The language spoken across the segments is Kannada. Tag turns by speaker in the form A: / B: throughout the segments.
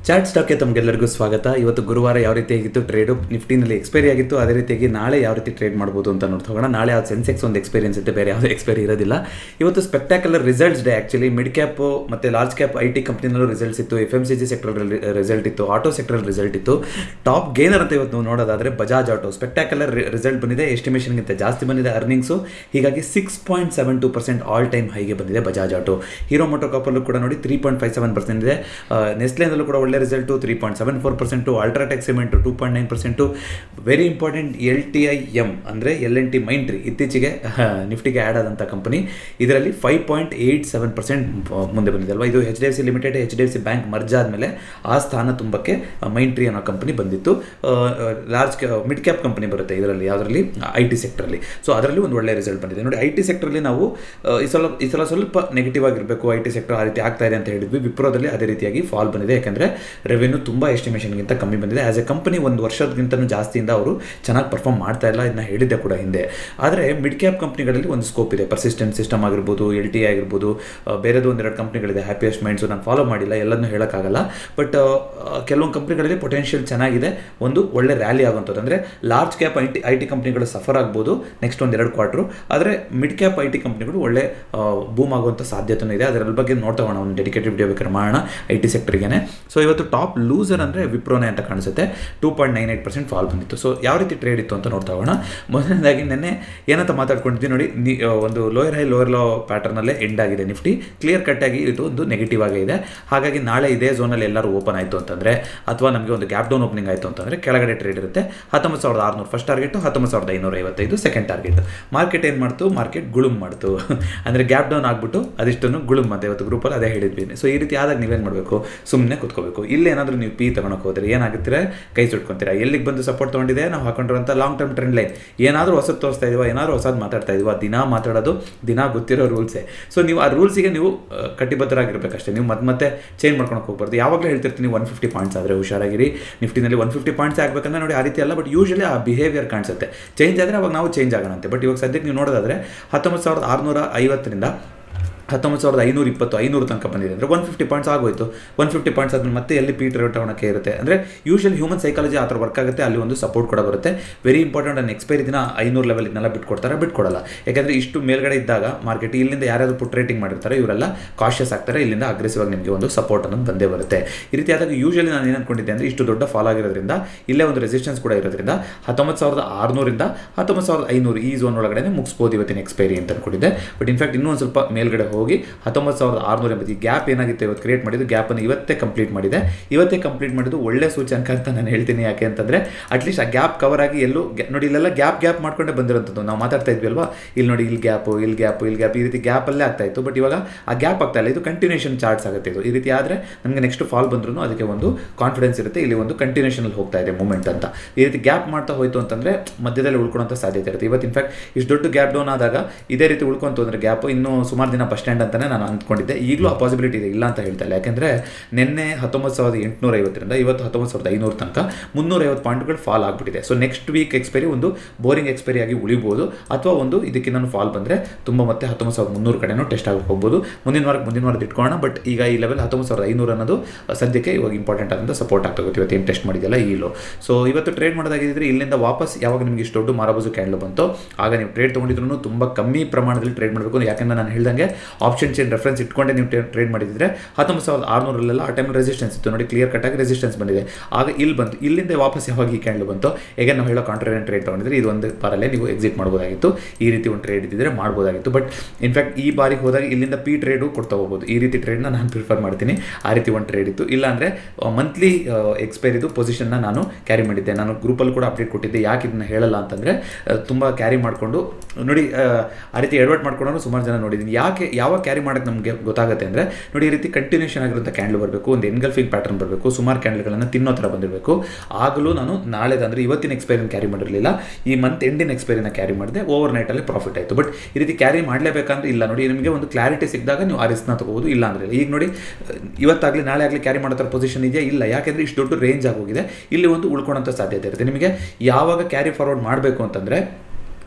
A: ಚಾಟ್ ಸ್ಟಾಕ್ಗೆ ತಮಗೆಲ್ಲರಿಗೂ ಸ್ವಾಗತ ಇವತ್ತು ಗುರುವಾರ ಯಾವ ರೀತಿ ಆಗಿತ್ತು ಟ್ರೇಡು ನಿಫ್ಟಿನಲ್ಲಿ ಎಕ್ಸ್ಪೈರಿ ಆಗಿತ್ತು ಅದೇ ರೀತಿಯಾಗಿ ನಾಳೆ ಯಾವ ರೀತಿ ಟ್ರೇಡ್ ಮಾಡ್ಬೋದು ಅಂತ ನೋಡ್ತೋಗೋಣ ನಾಳೆ ಅದು ಸೆನ್ಸೆಕ್ಸ್ ಒಂದು ಎಕ್ಸ್ಪೀರಿಯನ್ಸ್ ಇರುತ್ತೆ ಬೇರೆ ಯಾವುದೇ ಎಕ್ಸ್ಪೈರಿ ಇರೋದಿಲ್ಲ ಇವತ್ತು spectacular results day actually mid cap ಮತ್ತು ಲಾರ್ಜ್ ಕ್ಯಾಪ್ ಐ ಟಿ ಕಂಪ್ನಿನಲ್ಲೂ ರಿಸಲ್ಟ್ಸ್ ಇತ್ತು ಎಫ್ ಎಮ್ ಸಿ ಜಿ ಸೆಕ್ಟರಲ್ಲಿ ರಿಸಲ್ಟ್ ಇತ್ತು ಆಟೋ ಸೆಕ್ಟರಲ್ಲಿ ರಿಸಲ್ಟ್ ಇತ್ತು ಟಾಪ್ ಗೇನರ್ ಅಂತ ಇವತ್ತು ನಾವು ನೋಡೋದಾದರೆ ಬಜಾಜ್ ಆಟೋ ಸ್ಪೆಕ್ಟಾಕುಲರ್ ರಿಸಲ್ಟ್ ಬಂದಿದೆ ಎಸ್ಟಿಮೇಷನ್ಗಿಂತ ಜಾಸ್ತಿ ಬಂದಿದೆ ಅರ್ನಿಂಗ್ಸು ಹೀಗಾಗಿ six point seven two percent all time ಹೈಗೆ ಬಂದಿದೆ ಬಜಾಜ್ ಆಟೋ ಹೀರೋ ಮೋಟೋ ಕಾಪಲ್ಲೂ ಕೂಡ ನೋಡಿ three point five seven percent ಇದೆ ನೆಸ್ಲೆನಲ್ಲೂ ಕೂಡ ಒಳ್ಳೆ result three point seven four percent UltraTech cement two point nine percent very important L T I M ಅಂದರೆ ಎಲ್ ಎನ್ ಟಿ ಮೈಂಟ್ರಿ ಇತ್ತೀಚೆಗೆ ನಿಫ್ಟಿಗೆ ಆ್ಯಡ್ ಆದಂಥ ಕಂಪನಿ ಇದರಲ್ಲಿ five point eight seven percent ಮುಂದೆ ಬಂದಿದೆ ಅಲ್ವಾ ಇದು H D F C limited H D F C bank merge ಆದಮೇಲೆ ಆ ಸ್ಥಾನ ತುಂಬಕ್ಕೆ ಮೈಂಟ್ರಿ ಅನ್ನೋ ಕಂಪನಿ ಬಂದಿತ್ತು ಲಾರ್ಜ್ ಮಿಡ್ ಕ್ಯಾಪ್ ಕಂಪನಿ ಬರುತ್ತೆ ಇದರಲ್ಲಿ ಯಾವುದರಲ್ಲಿ ಐ ಟಿ ಸೆಕ್ಟರಲ್ಲಿ ಸೊ ಅದರಲ್ಲಿ ಒಂದು ಒಳ್ಳೆ ರಿಸಲ್ಟ್ ಬಂದಿದೆ ನೋಡಿ ಐ ಟಿ ಸೆಕ್ಟರಲ್ಲಿ ನಾವು ಆ, ಈ ಸಲ ಈ ಸಲ ಸ್ವಲ್ಪ ನೆಗೆಟಿವ್ ಆಗಿರಬೇಕು ಐ ಟಿ ಸೆಕ್ಟರ್ ಆ ರೀತಿ ಆಗ್ತಾ ಇದೆ ಅಂತ ಹೇಳಿದ್ವಿ ವಿಪ್ರೋದಲ್ಲಿ ಅದೇ ರೀತಿಯಾಗಿ ಫಾಲ್ ಬಂದಿದೆ ಯಾಕಂದರೆ ರೆವೆನ್ಯೂ ತುಂಬ ಎಸ್ಟಿಮೇಷನ್ಗಿಂತ ಕಮ್ಮಿ ಬಂದಿದೆ ಆಸ್ ಎ ಕಂಪನಿ ಒಂದು ವರ್ಷದಕ್ಕಿಂತ ಜಾಸ್ತಿಯಿಂದ ಅವರು ಚೆನ್ನಾಗಿ ಪರ್ಫಾರ್ಮ್ ಮಾಡ್ತಾ ಇಲ್ಲ ಇದನ್ನ ಹೇಳಿದ್ದೆ ಕೂಡ ಹಿಂದೆ ಆದರೆ ಮಿಡ್ ಕ್ಯಾಪ್ ಕಂಪ್ನಿಗಳಲ್ಲಿ ಒಂದು ಸ್ಕೋಪ್ ಇದೆ ಪರ್ಸಿಸ್ಟೆಂಟ್ ಸಿಸ್ಟಮ್ ಆಗಿರ್ಬೋದು ಎಲ್ ಟಿ ಆಗಿರ್ಬೋದು ಆ, ಬೇರೆದು ಒಂದೆರಡು ಕಂಪ್ನಿಗಳಿದೆ ಹ್ಯಾಪಿಯೆಸ್ಟ್ ಮೈಂಡ್ಸು ನಾನು ಫಾಲೋ ಮಾಡಿಲ್ಲ ಎಲ್ಲನೂ ಹೇಳೋಕ್ಕಾಗಲ್ಲ ಬಟ್ ಕೆಲವೊಂದು ಕಂಪ್ನಿಗಳಲ್ಲಿ ಪೊಟೆನ್ಷಿಯಲ್ ಚೆನ್ನಾಗಿದೆ ಒಂದು ಒಳ್ಳೆ ರ್ಯಾಲಿ ಆಗುವಂಥದ್ದು ಅಂದರೆ large cap I T I T ಕಂಪ್ನಿಗಳು ಸಫರ್ ಆಗ್ಬೋದು ನೆಕ್ಸ್ಟ್ ಒಂದು ಎರಡು ಕ್ವಾರ್ಟ್ರು ಆದರೆ ಮಿಡ್ ಕ್ಯಾಪ್ ಐ ಟಿ ಕಂಪ್ನಿಗಳು ಒಳ್ಳೆ ಬೂಮ್ ಆಗುವಂಥ ಸಾಧ್ಯತೆಯೂ ಇದೆ ಅದರ ಬಗ್ಗೆ ನೋಡ್ತಾ ಹೋಗೋಣ ಒಂದು ಡೆಡಿಕೇಟೆಡ್ ವಿಡಿಯೋ ಬೇಕಾದ್ರೆ ಮಾಡೋಣ ಐ ಟಿ ಸೆಕ್ಟರ್ಗೆ ಸೊ ಇವತ್ತು ಟಾಪ್ ಲೂಸರ್ ಅಂದರೆ ವಿಪ್ರೋನೆ ಅಂತ ಕಾಣಿಸುತ್ತೆ two point nine eight percent fall ಬಂದಿತ್ತು ಸೊ ಯಾವ ರೀತಿ ಟ್ರೇಡ್ ಇತ್ತು ಅಂತ ನೋಡ್ತಾ ಹೋಗೋಣ ಮೊದಲನೇದಾಗಿ ನೆನ್ನೆ ಏನಂತ ಮಾತಾಡ್ಕೊಂಡಿದ್ವಿ ನೋಡಿ ನಿ- ಆ, ಒಂದು ಲೋಯರ್ ಹೈ ಲೋಯರ್ ಲೋ ಪ್ಯಾಟರ್ನಲ್ಲೇ ಎಂಡ್ ಆಗಿದೆ ನಿಫ್ಟಿ ಕ್ಲಿಯರ್ ಕಟ್ ಆಗಿ ಇದು ಒಂದು ನೆಗೆಟಿವ್ ಆಗೇ ಇದೆ ಹಾಗಾಗಿ ನಾಳೆ ಇದೇ ಝೋನಲ್ಲಿ ಎಲ್ಲರೂ ಓಪನ್ ಆಯಿತು ಅಂತಂದರೆ ಅಥವಾ ನಮಗೆ ಒಂದು ಗ್ಯಾಪ್ ಡೌನ್ ಓಪನಿಂಗ್ ಆಯಿತು ಅಂತಂದರೆ ಕೆಳಗಡೆ ಟ್ರೇಡ್ ಇರುತ್ತೆ ಹತ್ತೊಂಬತ್ತು ಸಾವಿರದ ಆರುನೂರು ಫಸ್ಟ್ ಟಾರ್ಗೆಟ್ ಹತ್ತೊಂಬತ್ತು ಸಾವಿರದ ಐನೂರ ಐವತ್ತೈದು ಸೆಕೆಂಡ್ ಟಾರ್ಗೆಟ್ ಮಾರ್ಕೆಟ್ ಏನು ಮಾಡ್ತು ಮಾರ್ಕೆಟ್ ಗುಳುಮ್ ಮಾಡ್ತು ಅಂದರೆ ಗ್ಯಾಪ್ ಡೌನ್ ಆಗಿಬಿಟ್ಟು ಅದಿಷ್ಟನ್ನು ಗುಳುಮ್ ಮತ್ತೆ ಇವತ್ತು ಗ್ರೂಪಲ್ಲಿ ಅದೇ ಹೇಳಿದ್ವಿ ಸೊ ಈ ರೀತಿ ಆದಾಗ ನೀವೇನು ಮಾಡಬೇಕು ಸುಮ್ಮನೆ ಕೂತ್ಕೋಬೇಕು ಇಲ್ಲಿ ಏನಾದರೂ ನೀವು ಪಿ ತಗೊಳಕ್ಕೆ ಹೋದ್ರೆ ಏನಾಗುತ್ತೀರ ಕೈ ಸುಟ್ಕೊಂತೀರಾ ಎಲ್ಲಿಗೆ ಬಂದು ಸಪೋರ್ಟ್ ತೊಗೊಂಡಿದೆ ನಾವು ಹಾಕೊಂಡಿರುವಂಥ ಲಾಂಗ್ ಟರ್ಮ್ ಟ್ರೆಂಡ್ ಲೈನ್ ಏನಾದರೂ ಹೊಸದು ತೋರಿಸ್ತಾ ಇದೀವ ಏನಾದರೂ ಹೊಸದು ಮಾತಾಡ್ತಾ ಇದೀವ ದಿನ ಮಾತಾಡೋದು ದಿನ ಗೊತ್ತಿರೋ ರೂಲ್ಸೇ ಸೊ ನೀವು ಆ ರೂಲ್ಸಿಗೆ ನೀವು ಆ, ಕಟಿಬದ್ಧರಾಗಿರ್ಬೇಕಷ್ಟೇ ನೀವು ಮತ್ತೆ ಮತ್ತೆ ಚೇಂಜ್ ಮಾಡ್ಕೊಳಕ್ಕೆ ಹೋಗ್ಬಾರ್ದು ಯಾವಾಗಲೂ ಹೇಳ್ತಿರ್ತೀನಿ ಒನ್ ಫಿಫ್ಟಿ ಪಾಯಿಂಟ್ಸ್ ಆದರೆ ಹುಷಾರಾಗಿರಿ ನಿಫ್ಟಿನಲ್ಲಿ ಒನ್ ಫಿಫ್ಟಿ ಪಾಯಿಂಟ್ಸ್ ಆಗಬೇಕಂದ್ರೆ ನೋಡಿ ಆ ರೀತಿ ಅಲ್ಲ ಬಟ್ ಯೂಶಲಿ ಆ ಬಿಹೇವಿಯರ್ ಕಾಣಿಸುತ್ತೆ ಚೇಂಜ್ ಆದರೆ ಅವಾಗ ನಾವು ಚೇಂಜ್ ಆಗೋಣಂತೆ ಬಟ್ ಇವಾಗ ಸದ್ಯಕ್ಕೆ ನೀವು ನೋಡೋದಾದರೆ ಹತ್ತೊಂಬತ್ತು ಸಾವಿರದ ಆರುನೂರ ಐವತ್ತರಿಂದ ಹತ್ತೊಂಬತ್ತು ಸಾವಿರದ ಐನೂರ ಇಪ್ಪತ್ತು ಐನೂರು ತನಕ ಬಂದಿದೆ ಅಂದರೆ ಒನ್ ಫಿಫ್ಟಿ ಪಾಯಿಂಟ್ಸ್ ಆಗೋಯ್ತು ಒನ್ ಫಿಫ್ಟಿ ಪಾಯಿಂಟ್ಸ್ ಆದ್ಮೇಲೆ ಮತ್ತೆ ಎಲ್ಲಿ ಪೀಟ್ ರೇಟವಣಕ್ಕೆ ಇರುತ್ತೆ ಅಂದರೆ ಯೂಶಲಿ ಹ್ಯೂಮನ್ ಸೈಕಾಲಜಿ ಆ ಥರ ವರ್ಕ್ ಆಗುತ್ತೆ ಅಲ್ಲಿ ಒಂದು ಸಪೋರ್ಟ್ ಕೂಡ ಬರುತ್ತೆ ವೆರಿ ಇಂಪಾರ್ಟೆಂಟ್ ಅನ್ನು ಎಕ್ಸ್ಪೈರಿ ದಿನ ಐನೂರು ಲೆವೆಲ್ ಇದನ್ನೆಲ್ಲ ಬಿಟ್ಕೊಡ್ತಾರೆ ಬಿಟ್ಕೊಡಲ್ಲ ಯಾಕಂದರೆ ಇಷ್ಟು ಮೇಲ್ಗಡೆ ಇದ್ದಾಗ ಮಾರ್ಕೆಟ್ ಇಲ್ಲಿಂದ ಯಾರ್ಯಾರು ಪುಟ್ ರೇಟಿಂಗ್ ಮಾಡಿರ್ತಾರೆ ಇವರೆಲ್ಲ ಕಾಶಿಯಸ್ ಆಗ್ತಾರೆ ಇಲ್ಲಿಂದ ಅಗ್ರೆಸಿವ್ ಆಗಿ ನಿಮಗೆ ಒಂದು ಸಪೋರ್ಟ್ ಅನ್ನೋದು ಬಂದೇ ಬರುತ್ತೆ ಈ ರೀತಿ ಆದಾಗ ಯೂಶಲಿ ನಾನು ಏನು ಅನ್ಕೊಂಡಿದ್ದೆ ಅಂದರೆ ಇಷ್ಟು ದೊಡ್ಡ ಫಾಲ್ ಆಗಿರೋದ್ರಿಂದ ಇಲ್ಲೇ ಒಂದು ರೆಸಿಸ್ಟೆನ್ಸ್ ಕೂಡ ಇರೋದ್ರಿಂದ ಹತ್ತೊಂಬತ್ತು ಸಾವಿರದ ಆರುನೂರಿಂದ ಹತ್ತೊಂಬತ್ತು ಸಾವಿರದ ಐನೂರು ಈ ಝೋನ್ ಒಳಗಡೆ ಮುಗಿಸ್ಬೋದು ಇವತ್ತಿನ ಎಕ್ಸ್ಪೈರಿ ಅಂತ ಅನ್ಕೊಂಡಿದ್ದೆ ಬಟ್ ಇನ್ಫ್ಯಾಕ್ಟ್ ಇನ್ನೂ ಒಂದು ಸ್ವಲ್ಪ ಮೇಲ್ಗಡೆ ಹೋಗಿ ಹತ್ತೊಂಬತ್ತು ಸಾವಿರದ ಆರುನೂರ ಎಂಬತ್ತು ಈ ಗ್ಯಾಪ್ ಏನಾಗಿತ್ತು ಇವತ್ತು ಕ್ರಿಯೇಟ್ ಮಾಡಿದ್ದು ಗ್ಯಾಪನ್ನು ಇವತ್ತೇ ಕಂಪ್ಲೀಟ್ ಮಾಡಿದೆ ಇವತ್ತೇ ಕಂಪ್ಲೀಟ್ ಮಾಡಿದ್ದು ಒಳ್ಳೆ ಸೂಚಕ ಅಂತ ನಾನು ಹೇಳ್ತೀನಿ ಯಾಕೆ ಅಂತಂದರೆ ಅಟ್ಲೀಸ್ಟ್ ಆ ಗ್ಯಾಪ್ ಕವರ್ ಆಗಿ ಎಲ್ಲೂ ಗ್ಯಾ- ನೋಡಿ ಇಲ್ಲೆಲ್ಲ ಗ್ಯಾಪ್ ಗ್ಯಾಪ್ ಮಾಡ್ಕೊಂಡೇ ಬಂದಿರೋಂಥದ್ದು ನಾವು ಮಾತಾಡ್ತಾ ಇದ್ವಿ ಅಲ್ವಾ ಇಲ್ಲಿ ನೋಡಿ ಇಲ್ಲಿ ಗ್ಯಾಪು ಇಲ್ಲಿ ಗ್ಯಾಪು ಇಲ್ಲಿ ಗ್ಯಾಪ್ ಈ ರೀತಿ ಗ್ಯಾಪಲ್ಲೇ ಆಗ್ತಾ ಇತ್ತು ಬಟ್ ಇವಾಗ ಆ ಗ್ಯಾಪ್ ಆಗ್ತಾ ಇಲ್ಲ ಇದು ಕಂಟಿನ್ಯೂಷನ್ ಚಾರ್ಟ್ಸ್ ಆಗುತ್ತೆ ಇದು ಈ ರೀತಿ ಆದರೆ ನಮಗೆ ನೆಕ್ಸ್ಟ್ ಫಾಲ್ ಬಂದ್ರೂ ಅದಕ್ಕೆ ಒಂದು ಕಾನ್ಫಿಡೆನ್ಸ್ ಇರುತ್ತೆ ಇಲ್ಲಿ ಒಂದು ಕಂಟಿನ್ಯೂಷನಲ್ಲಿ ಹೋಗ್ತಾ ಇದೆ ಮೂಮೆಂಟ್ ಅಂತ ಈ ರೀತಿ ಗ್ಯಾಪ್ ಮಾಡ್ತಾ ಹೋಯ್ತು ಅಂತಂದರೆ ಮಧ್ಯದಲ್ಲಿ ಉಳ್ಕೊಳ್ಳೋಂಥ ಸಾಧ್ಯತೆ ಇರುತ್ತೆ ಇವತ್ತು ಇನ್ಫ್ಯಾಕ್ಟ್ ಇಷ್ಟು ದೊಡ್ಡ ಗ್ಯಾಪ್ ಡೌನ್ ಆದಾಗ ಇದೇ ರೀತಿ ಉಳ್ಕೊಂತು ಅಂದರೆ ಗ್ಯಾಪ್ ಇನ್ನೂ ಸುಮಾರು ದಿನ ಬಸ್ ಸ್ಟ್ಯಾಂಡ್ ಅಂತಲೇ ನಾನು ಅಂದ್ಕೊಂಡಿದ್ದೆ ಈಗಲೂ ಆ ಪಾಸಿಬಿಲಿಟಿ ಇದೆ ಇಲ್ಲ ಅಂತ ಹೇಳ್ತಾ ಇಲ್ಲ ಯಾಕೆಂದರೆ ನಿನ್ನೆ ಹತ್ತೊಂಬತ್ತು ಸಾವಿರದ ಎಂಟುನೂರ ಐವತ್ತರಿಂದ ಇವತ್ತು ಹತ್ತೊಂಬತ್ತು ಸಾವಿರದ ಐನೂರು ತನಕ ಮುನ್ನೂರೈವತ್ತು ಪಾಯಿಂಟ್ಗಳು ಫಾಲ್ ಆಗಿಬಿಟ್ಟಿದೆ ಸೊ ನೆಕ್ಸ್ಟ್ ವೀಕ್ ಎಕ್ಸ್ಪೈರಿ ಒಂದು ಬೋರಿಂಗ್ ಎಕ್ಸ್ಪೈರಿ ಆಗಿ ಉಳಿಬೋದು ಅಥವಾ ಒಂದು ಇದಕ್ಕೆ ನಾನು ಫಾಲ್ ಬಂದರೆ ತುಂಬ ಮತ್ತೆ ಹತ್ತೊಂಬತ್ತು ಸಾವಿರದ ಮುನ್ನೂರು ಕಡೆನೂ ಟೆಸ್ಟ್ ಆಗಿ ಹೋಗ್ಬೋದು ಮುಂದಿನ ವಾರಕ್ಕೆ ಮುಂದಿನ ವಾರದ ಇಟ್ಕೊಳ್ಳೋಣ ಬಟ್ ಈಗ ಈ ಲೆವೆಲ್ ಹತ್ತೊಂಬತ್ತು ಸಾವಿರದ ಐನೂರು ಅನ್ನೋದು ಸದ್ಯಕ್ಕೆ ಇವಾಗ ಇಂಪಾರ್ಟೆಂಟ್ ಆದಂಥ ಸಪೋರ್ಟ್ ಆಗ್ತಾ ಹೋಗುತ್ತೆ ಇವತ್ತು ಏನು ಟೆಸ್ಟ್ ಮಾಡಿದೆಯಲ್ಲ ಈ ಲೋ ಸೊ ಇವತ್ತು ಟ್ರೇಡ್ ಮಾಡೋದಾಗಿದ್ದರೆ ಇಲ್ಲಿಂದ ವಾಪಸ್ ಯಾವಾಗ ನಿಮಗೆ ಇಷ್ಟು ದೊಡ್ಡ ಮಾರಾಬಾಜು ಕ್ಯಾಂಡಲ್ ಬಂತು ಆಗ ನೀವು ಟ್ರೇಡ್ ತೊಗೊಂಡಿದ್ರು ತುಂಬ ಕಮ್ಮಿ ಪ್ರಮಾಣದಲ್ಲಿ ಟ್ರೇಡ್ ಮಾಡಬೇಕು ಯಾಕಂದ್ರೆ ನಾನು ಹೇಳ್ದಂಗೆ ಆಪ್ಷನ್ ಚೇನ್ ರೆಫರೆನ್ಸ್ ಇಟ್ಕೊಂಡೆ ನೀವು ಟ್ರೇಡ್ ಮಾಡಿದ್ರೆ ಹತ್ತೊಂಬತ್ತು ಸಾವಿರದ ಆರುನೂರಲ್ಲೆಲ್ಲ ಆ ಟೈಮಲ್ಲಿ ರೆಸಿಸ್ಟೆನ್ಸ್ ಇತ್ತು ನೋಡಿ ಕ್ಲಿಯರ್ ಕಟ್ ಆಗಿ ರೆಸಿಸ್ಟೆನ್ಸ್ ಬಂದಿದೆ ಆಗ ಇಲ್ಲಿ ಬಂತು ಇಲ್ಲಿಂದ ವಾಪಸ್ ಯಾವಾಗ ಈ ಕ್ಯಾಂಡಲ್ ಬಂತು ಈಗ ನಾವು ಹೇಳೋ ಕಾಂಟ್ರೇರಿಯನ್ ಟ್ರೇಡ್ ತೊಗೊಂಡಿದ್ರೆ ಇದು ಒಂದು ಬಾರಲ್ಲೇ ನೀವು ಎಕ್ಸಿಟ್ ಮಾಡ್ಬೋದಾಗಿತ್ತು ಈ ರೀತಿ ಒಂದು ಟ್ರೇಡ್ ಇದ್ದಿದ್ರೆ ಮಾಡ್ಬೋದಾಗಿತ್ತು ಬಟ್ ಇನ್ಫ್ಯಾಕ್ಟ್ ಈ ಬಾರಿಗೆ ಹೋದಾಗ ಇಲ್ಲಿಂದ ಪಿ ಟ್ರೇಡು ಕೊಡ್ತಾ ಹೋಗ್ಬೋದು ಈ ರೀತಿ ಟ್ರೇಡ್ನ ನಾನು ಪ್ರಿಫರ್ ಮಾಡ್ತೀನಿ ಆ ರೀತಿ ಒಂದು ಟ್ರೇಡ್ ಇತ್ತು ಇಲ್ಲಾಂದರೆ ಮಂತ್ಲಿ ಎಕ್ಸ್ಪೈರಿದು ಪೊಸಿಷನ್ನ ನಾನು ಕ್ಯಾರಿ ಮಾಡಿದ್ದೆ ನಾನು ಗ್ರೂಪಲ್ಲಿ ಕೂಡ ಅಪ್ಡೇಟ್ ಕೊಟ್ಟಿದ್ದೆ ಯಾಕೆ ಇದನ್ನ ಹೇಳಲ್ಲ ಅಂತಂದರೆ ತುಂಬ ಕ್ಯಾರಿ ಮಾಡಿಕೊಂಡು ನೋಡಿ ಆ, ಆ ರೀತಿ ಎಡವಟ್ ಮಾಡ್ಕೊಂಡು ಸುಮಾರು ಜನ ನೋಡಿದ್ದೀನಿ ಯಾಕೆ ಯಾವಾಗ ಕ್ಯಾರಿ ಮಾಡೋಕ್ಕೆ ನಮಗೆ ಗೊತ್ತಾಗುತ್ತೆ ಅಂದರೆ ನೋಡಿ ಈ ರೀತಿ ಕಂಟಿನ್ಯೂಷನ್ ಆಗಿರುವಂಥ ಕ್ಯಾಂಡಲ್ ಬರಬೇಕು ಒಂದು ಎನ್ಗಲ್ಫಿಂಗ್ ಪ್ಯಾಟರ್ನ್ ಬರಬೇಕು ಸುಮಾರು ಕ್ಯಾಂಡಲ್ಗಳನ್ನು ತಿನ್ನೋ ಥರ ಬಂದಿರಬೇಕು ಆಗಲೂ ನಾನು ನಾಳೆದು ಅಂದರೆ ಇವತ್ತಿನ ಎಕ್ಸ್ಪೈರಿನ ಕ್ಯಾರಿ ಮಾಡಿರಲಿಲ್ಲ ಈ ಮಂತ್ ಎಂಡಿನ ಎಕ್ಸ್ಪೈರಿನ ಕ್ಯಾರಿ ಮಾಡಿದೆ ಓವರ್ ನೈಟಲ್ಲಿ ಪ್ರಾಫಿಟ್ ಆಯಿತು ಬಟ್ ಈ ರೀತಿ ಕ್ಯಾರಿ ಮಾಡಲೇಬೇಕಂದ್ರೆ ಇಲ್ಲ ನೋಡಿ ನಿಮಗೆ ಒಂದು ಕ್ಲಾರಿಟಿ ಸಿಕ್ಕಿದಾಗ ನೀವು ಆ ರಿಸ್ಕ್ನ ತಗೋಬೋದು ಇಲ್ಲ ಅಂದರೆ ಇಲ್ಲ. ಈಗ ನೋಡಿ ಇವತ್ತಾಗಲಿ ನಾಳೆ ಆಗಲಿ ಕ್ಯಾರಿ ಮಾಡೋ ಥರ ಪೊಸಿಷನ್ ಇದೆಯಾ ಇಲ್ಲ ಯಾಕೆಂದರೆ ಇಷ್ಟು ದೊಡ್ಡ ರೇಂಜ್ ಆಗೋಗಿದೆ ಇಲ್ಲಿ ಒಂದು ಉಳ್ಕೊಳ್ಳೋಂಥ ಸಾಧ್ಯತೆ ಇರುತ್ತೆ ನಿಮಗೆ ಯಾವಾಗ ಕ್ಯಾರಿ ಫಾರ್ವರ್ಡ್ ಮಾಡಬೇಕು ಅಂತಂದರೆ